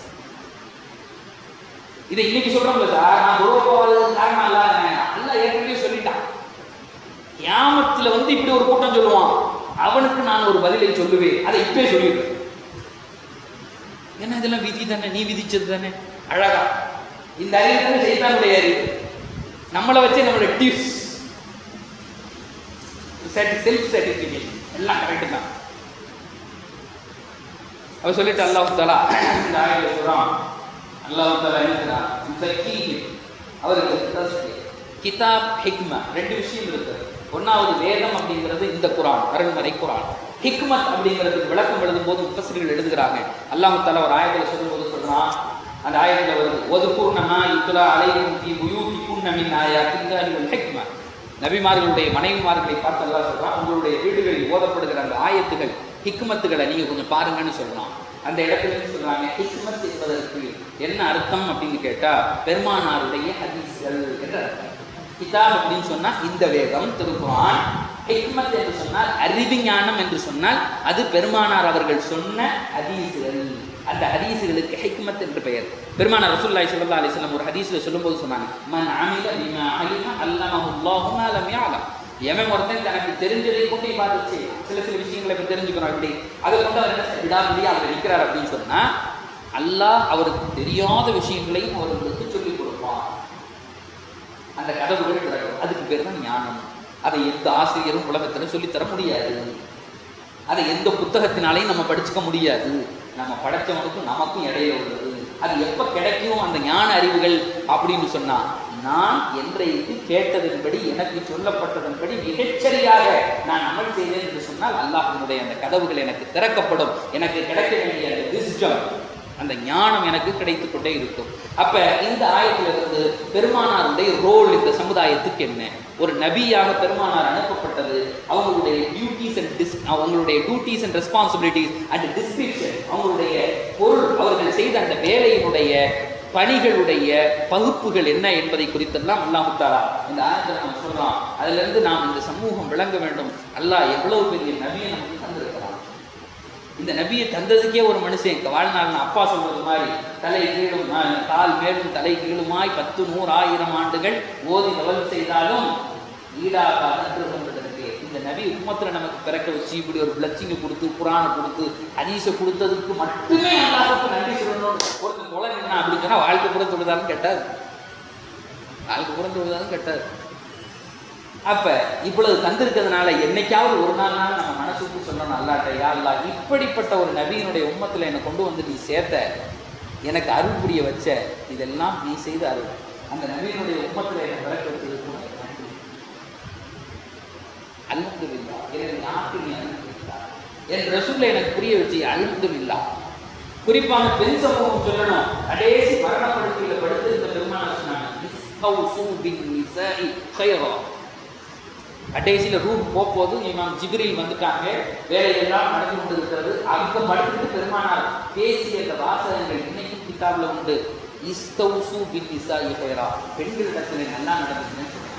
Speaker 1: இதை இன்னைக்கு சொல்றோம்ல சார் நான் துரோக போவதற்கு காரணம் அல்ல அல்ல ஏற்கனவே சொல்லிட்டான் கியாமத்துல வந்து இப்படி ஒரு கூட்டம் சொல்லுவான் அவனுக்கு நான் ஒரு பதிலை சொல்லுவேன் அதை இப்பே சொல்லிடுறேன் ஏன்னா இதெல்லாம் விதி தானே நீ விதிச்சது தானே அழகா இந்த அறிவு தானே செய்தானுடைய அறிவு நம்மளை வச்சு நம்மளோட டிப்ஸ் செல்ஃப் சாட்டிஸ்ஃபிகேஷன் எல்லாம் கரெக்டு தான் அவர் சொல்லிட்டு அல்லாஹ் தாலா இந்த ஆயத்தில் சொல்கிறான் அல்லாஹ் தாலா என்ன செய்கிறான் அவர்களுக்கு தஸ்பீர் கிதாப் ஹிக்ம ரெண்டு விஷயம் இருக்கு ஒன்னாவது வேதம் அப்படிங்கிறது இந்த குரான் அரண்மனை குரான் ஹிக்மத் அப்படிங்கிறதுக்கு விளக்கம் எழுதும் போது முப்பசிரிகள் எழுதுகிறாங்க அல்லாஹு தாலா ஒரு ஆயத்தில் சொல்லும்போது சொல்றான் அந்த ஆயத்தில் வருது ஒது பூர்ணமா இத்துலா அலையும் தீ உயூதி பூர்ணமின் ஆயா திங்காலிவல் ஹிக்ம நபிமார்களுடைய மனைவிமார்களை பார்த்து அல்லாஹ் சொல்றான் உங்களுடைய வீடுகளில் ஓதப்படுகிற அந்த ஆயத்துகள் ஹிக்மத்துகளை நீங்க கொஞ்சம் பாருங்கன்னு சொல்லலாம் அந்த இடத்துல இருந்து சொல்றாங்க ஹிக்மத் என்பதற்கு என்ன அர்த்தம் அப்படின்னு கேட்டா பெருமானாருடைய ஹதீஸ்கள் என்ற அர்த்தம் கிதாப் அப்படின்னு சொன்னா இந்த வேதம் திருக்குறான் ஹிக்மத் என்று சொன்னால் அறிவிஞானம் என்று சொன்னால் அது பெருமானார் அவர்கள் சொன்ன ஹதீஸ்கள் அந்த ஹதீஸ்களுக்கு ஹிக்மத் என்று பெயர் பெருமானார் ரசூலுல்லாஹி ஸல்லல்லாஹு அலைஹி வஸல்லம் ஒரு ஹதீஸ்ல சொல்லும்போது சொன்னாங்க மன் அமில பிமா அலிம அல்லமஹு அல்லாஹு மா லம் யஅலம் எவன் ஒருத்தன் தனக்கு தெரிஞ்சதை கொண்டு பார்த்து செய்யலாம் சில சில விஷயங்களை இப்போ தெரிஞ்சுக்கிறோம் இப்படி அதை கொண்டு அவர் என்ன செய்ய விடாமடியா அவர் நிற்கிறார் அப்படின்னு சொன்னா அல்லாஹ் அவருக்கு தெரியாத விஷயங்களையும் அவர்களுக்கு சொல்லிக் கொடுப்பான் அந்த கதவுகள் திறக்கும் அதுக்கு பேர் தான் ஞானம் அதை எந்த ஆசிரியரும் உலகத்தில் சொல்லித்தர முடியாது அதை எந்த புத்தகத்தினாலையும் நம்ம படிச்சுக்க முடியாது நம்ம படைச்சவனுக்கும் நமக்கும் இடையில உள்ளது அது எப்போ கிடைக்கும் அந்த ஞான அறிவுகள் அப்படின்னு சொன்னா நான் என்றைக்கு கேட்டதன்படி எனக்கு சொல்லப்பட்டதன்படி மிகச்சரியாக நான் அமல் செய்தேன் என்று சொன்னால் அல்லாஹினுடைய அந்த கதவுகள் எனக்கு திறக்கப்படும் எனக்கு கிடைக்க வேண்டிய அந்த விஸ்டம் அந்த ஞானம் எனக்கு கிடைத்துக் கொண்டே இருக்கும் அப்ப இந்த ஆயத்திலிருந்து பெருமானாருடைய ரோல் இந்த சமுதாயத்துக்கு என்ன ஒரு நபியாக பெருமானார் அனுப்பப்பட்டது அவங்களுடைய டியூட்டிஸ் அண்ட் டிஸ் அவங்களுடைய duties and responsibilities and description அவங்களுடைய பொருள் அவர்கள் செய்த அந்த வேலையினுடைய பணிகளுடைய பகுப்புகள் என்ன என்பதை குறித்தெல்லாம் அல்லாஹ் தாலா இந்த ஆயத்தில் நம்ம சொல்றோம் அதுல இருந்து நாம் இந்த சமூகம் விளங்க வேண்டும் அல்லாஹ் எவ்வளவு பெரிய நபியை நமக்கு தந்திருக்கிறான் இந்த நபியை தந்ததுக்கே ஒரு மனுஷன் இங்க வாழ்நாள் அப்பா சொல்றது மாதிரி தலை கீழும் ஆஹ், கால் மேலும் தலை கீழுமாய் பத்து நூறு ஆயிரம் ஆண்டுகள் ஓதி தவறு செய்தாலும் ஈடாகாத கொண்டதற்கு இந்த நபி உம்மத்துல நமக்கு பிறக்க வச்சு இப்படி ஒரு பிளச்சிங்க கொடுத்து குரானை கொடுத்து ஹதீஸை கொடுத்ததுக்கு மட்டுமே அல்லாஹ்வுக்கு நன்றி சொல்லணும் ஒருத்தன் தொலை நின்னா அப்படி சொன்னா வாழ்க்கை கூட தொழுதான்னு கேட்டார் வாழ்க்கை கூட தொழுதான்னு கேட்டார் அப்ப இவ்வளவு தந்திருக்கிறதுனால என்னைக்காவது ஒரு நாள் நாள் நம்ம மனசுக்கு சொல்லணும் அல்லாட்ட யா அல்லா இப்படிப்பட்ட ஒரு நபியினுடைய உம்மத்துல என்னை கொண்டு வந்து நீ சேர்த்த எனக்கு அருள் புரிய வச்ச இதெல்லாம் நீ செய்த அருள் அந்த நபியினுடைய உம்மத்துல என்னை பிறக்க வச்சதுக்கு உனக்கு நன்றி. அல்ஹம்துலில்லா எனது நாட்டில் நீ அனுப்பிவிட்டார் என் ரசூல்ல எனக்கு புரிய வச்சு அல்ஹம்துலில்லா குறிப்பான பெண் சமூகம் சொல்லணும் கடைசி மரணப்படுக்கையில படுத்து இந்த பெருமான சொன்னாங்க இஸ்ஹௌசு பின் நிசாஇ கைரா கடைசியில் ரூம் போகும்போது இமாம் ஜிப்ரில் வந்துட்டாங்க வேலையெல்லாம் நடந்து கொண்டு இருக்கிறது அங்க படுத்துட்டு பெருமானார் பேசிய அந்த வாசகங்கள் இன்னைக்கும் கிதாபில் உண்டு இஸ்தௌசு பின் நிசா இஹைரா பெண்களிடத்தில் நல்லா நடந்துச்சுன்னு சொன்னாங்க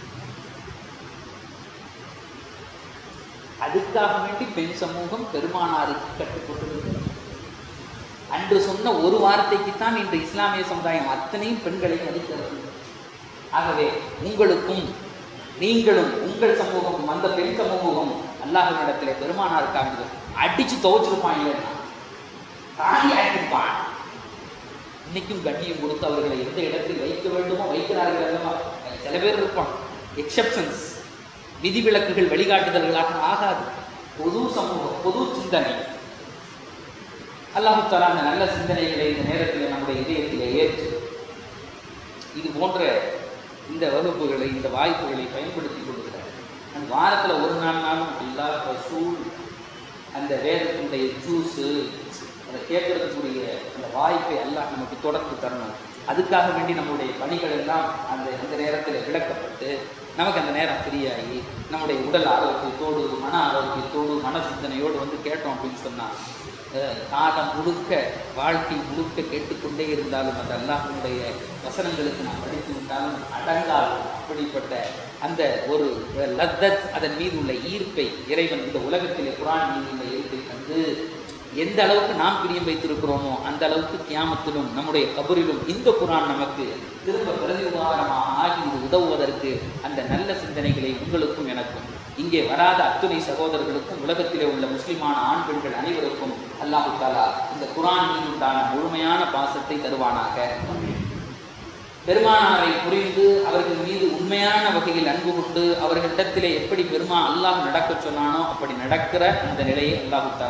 Speaker 1: அதுக்காக வேண்டி பெண் சமூகம் பெருமானாருக்கு கட்டுப்பட்டிருக்கிறது அன்று சொன்ன ஒரு வார்த்தைக்கு தான் இன்று இஸ்லாமிய சமுதாயம் அத்தனையும் பெண்களை மதிக்கிறது ஆகவே உங்களுக்கும் நீங்களும் உங்கள் சமூகமும் அந்த பெண் சமூகமும் அல்லாஹ்விடத்திலே பெருமானாருக்காக அடிச்சு துவச்சிருப்பான் இல்லைன்னா தாண்டி ஆக்கிருப்பான் இன்னைக்கும் கண்ணியம் கொடுத்து அவர்களை எந்த இடத்தில் வைக்க வேண்டுமோ வைக்கிறார்கள் அல்லவா சில பேர் இருப்பான் எக்ஸப்ஷன்ஸ் விதிவிலக்குகள் வழிகாட்டுதல்களாக ஆகாது பொது சமூகம் பொது சிந்தனை அல்லாஹு தஆலா அந்த நல்ல சிந்தனைகளை இந்த நேரத்தில் நம்முடைய இதயத்திலே ஏற்று இது போன்ற இந்த வகுப்புகளை இந்த வாய்ப்புகளை பயன்படுத்தி கொடுக்கிறார் அந்த வாரத்தில் ஒரு நாள் நாளும் அல்லாஹ் ரசூல் அந்த வேதத்தினுடைய ஜூஸு அதை கேட்கறதுக்குரிய அந்த வாய்ப்பை எல்லாம் நமக்கு தொடர்ந்து தரணும் அதுக்காக வேண்டி நம்முடைய பணிகள் எல்லாம் அந்த அந்த நேரத்தில் விளக்கப்பட்டு நமக்கு அந்த நேரம் ஃப்ரீயாகி நம்முடைய உடல் ஆரோக்கியத்தோடு மன ஆரோக்கியத்தோடு மன சிந்தனையோடு வந்து கேட்டோம் அப்படின்னு சொன்னால் அஹ், காலம் முழுக்க வாழ்க்கை முழுக்க கேட்டுக்கொண்டே இருந்தாலும் அந்த அல்லாஹ்வினுடைய வசனங்களுக்கு நாம் படித்து விட்டாலும் அடங்காது அப்படிப்பட்ட அந்த ஒரு லத்தத் அதன் மீது உள்ள ஈர்ப்பை இறைவன் இந்த உலகத்திலே குரான் மீது உள்ள ஈர்ப்பை கண்டு எந்த அளவுக்கு நாம் பிரியம் வைத்திருக்கிறோமோ அந்த அளவுக்கு கியாமத்திலும் நம்முடைய கபரிலும் இந்த குரான் நமக்கு திரும்ப பிரதி உதாரணமாக ஆகி இது உதவுவதற்கு அந்த நல்ல சிந்தனைகளை உங்களுக்கும் எனக்கும் இங்கே வராத அத்துணை சகோதரர்களுக்கும் உலகத்திலே உள்ள முஸ்லிமான ஆண் பெண்கள் அனைவருக்கும் அல்லாஹு தாலா இந்த குரான் மீது உண்டான முழுமையான பாசத்தை தருவானாக பெருமானாரை புரிந்து அவர்கள் மீது உண்மையான வகையில் அன்பு கொண்டு அவர்களிடத்திலே எப்படி பெருமா அல்லாஹ் நடக்க சொன்னானோ அப்படி நடக்கிற அந்த நிலையை அல்லாஹு தாலா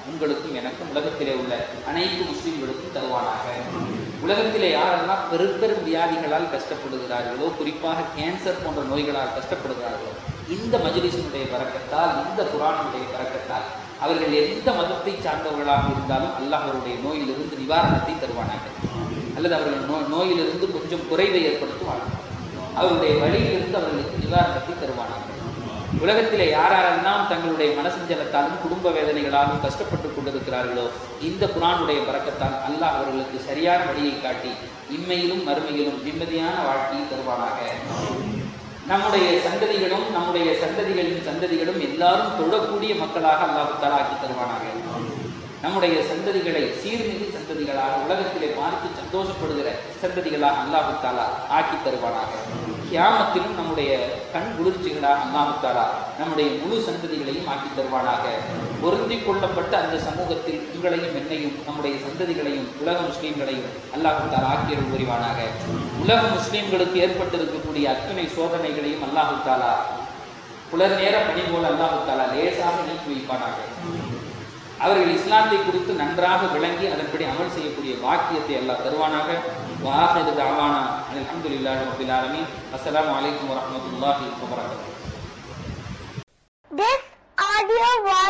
Speaker 1: உங்களுக்கும் எனக்கும் உலகத்திலே உள்ள அனைத்து முஸ்லிம்களுக்கும் தருவானாக உலகத்திலே யாரெல்லாம் பெரும் பெரும் வியாதிகளால் கஷ்டப்படுகிறார்களோ குறிப்பாக கேன்சர் போன்ற நோய்களால் கஷ்டப்படுகிறார்களோ இந்த மஜ்லிஸினுடைய பறக்கத்தால் இந்த குரானுடைய பறக்கத்தால் அவர்கள் எந்த மதத்தை சார்ந்தவர்களாக இருந்தாலும் அல்லாஹ் அவருடைய நோயிலிருந்து நிவாரணத்தை தருவானாக அல்லது அவர்கள் நோ நோயிலிருந்து கொஞ்சம் குறைவை ஏற்படுத்துவார்கள் அவருடைய வழியிலிருந்து அவர்களுக்கு நிவாரணத்தை தருவானார்கள் உலகத்திலே யாரெல்லாம் தங்களுடைய மனசஞ்சலத்தாலும் குடும்ப வேதனைகளாலும் கஷ்டப்பட்டு கொண்டிருக்கிறார்களோ இந்த குரானுடைய பறக்கத்தால் அல்லாஹ் அவர்களுக்கு சரியான வழியை காட்டி இம்மையிலும் மறுமையிலும் நிம்மதியான வாழ்க்கையை தருவானாக நம்முடைய சந்ததிகளும் நம்முடைய சந்ததிகளின் சந்ததிகளும் எல்லாரும் தொழக்கூடிய மக்களாக அல்லாஹு தஆலா ஆக்கி தருவானாக நம்முடைய சந்ததிகளை சீர்மிகு சந்ததிகளாக உலகத்திலே பார்த்து சந்தோஷப்படுகிற சந்ததிகளாக அல்லாஹு தாலா ஆக்கி தருவானாக கியாமத்திலும் நம்முடைய கண் குளிர்ச்சிகளாக அல்லாஹு தாலா நம்முடைய முழு சந்ததிகளையும் ஆக்கி தருவானாக பொருந்தி கொள்ளப்பட்ட அந்த சமூகத்தில் உங்களையும் என்னையும் நம்முடைய சந்ததிகளையும் உலக முஸ்லீம்களையும் அல்லாஹு தாலா ஆக்கியருள் புரிவானாக உலக முஸ்லீம்களுக்கு ஏற்பட்டிருக்கக்கூடிய அத்தனை சோதனைகளையும் அல்லாஹு தாலா புலர் நேர பணி போல அல்லாஹு தாலா லேசாக நீக்கி வைப்பானாக அவர்கள் இஸ்லாத்தை குறித்து நன்றாக விளங்கி அதன்படி அமல் செய்யக்கூடிய வாக்கியத்தை அல்லாஹ் தருவானாக வாஹிது தாவானா அல்ஹம்துலில்லாஹி ரப்பில் ஆலமீன் அஸ்ஸலாமு அலைக்கும் வரஹ்மத்துல்லாஹி வபரகாத்துஹு
Speaker 2: This audio was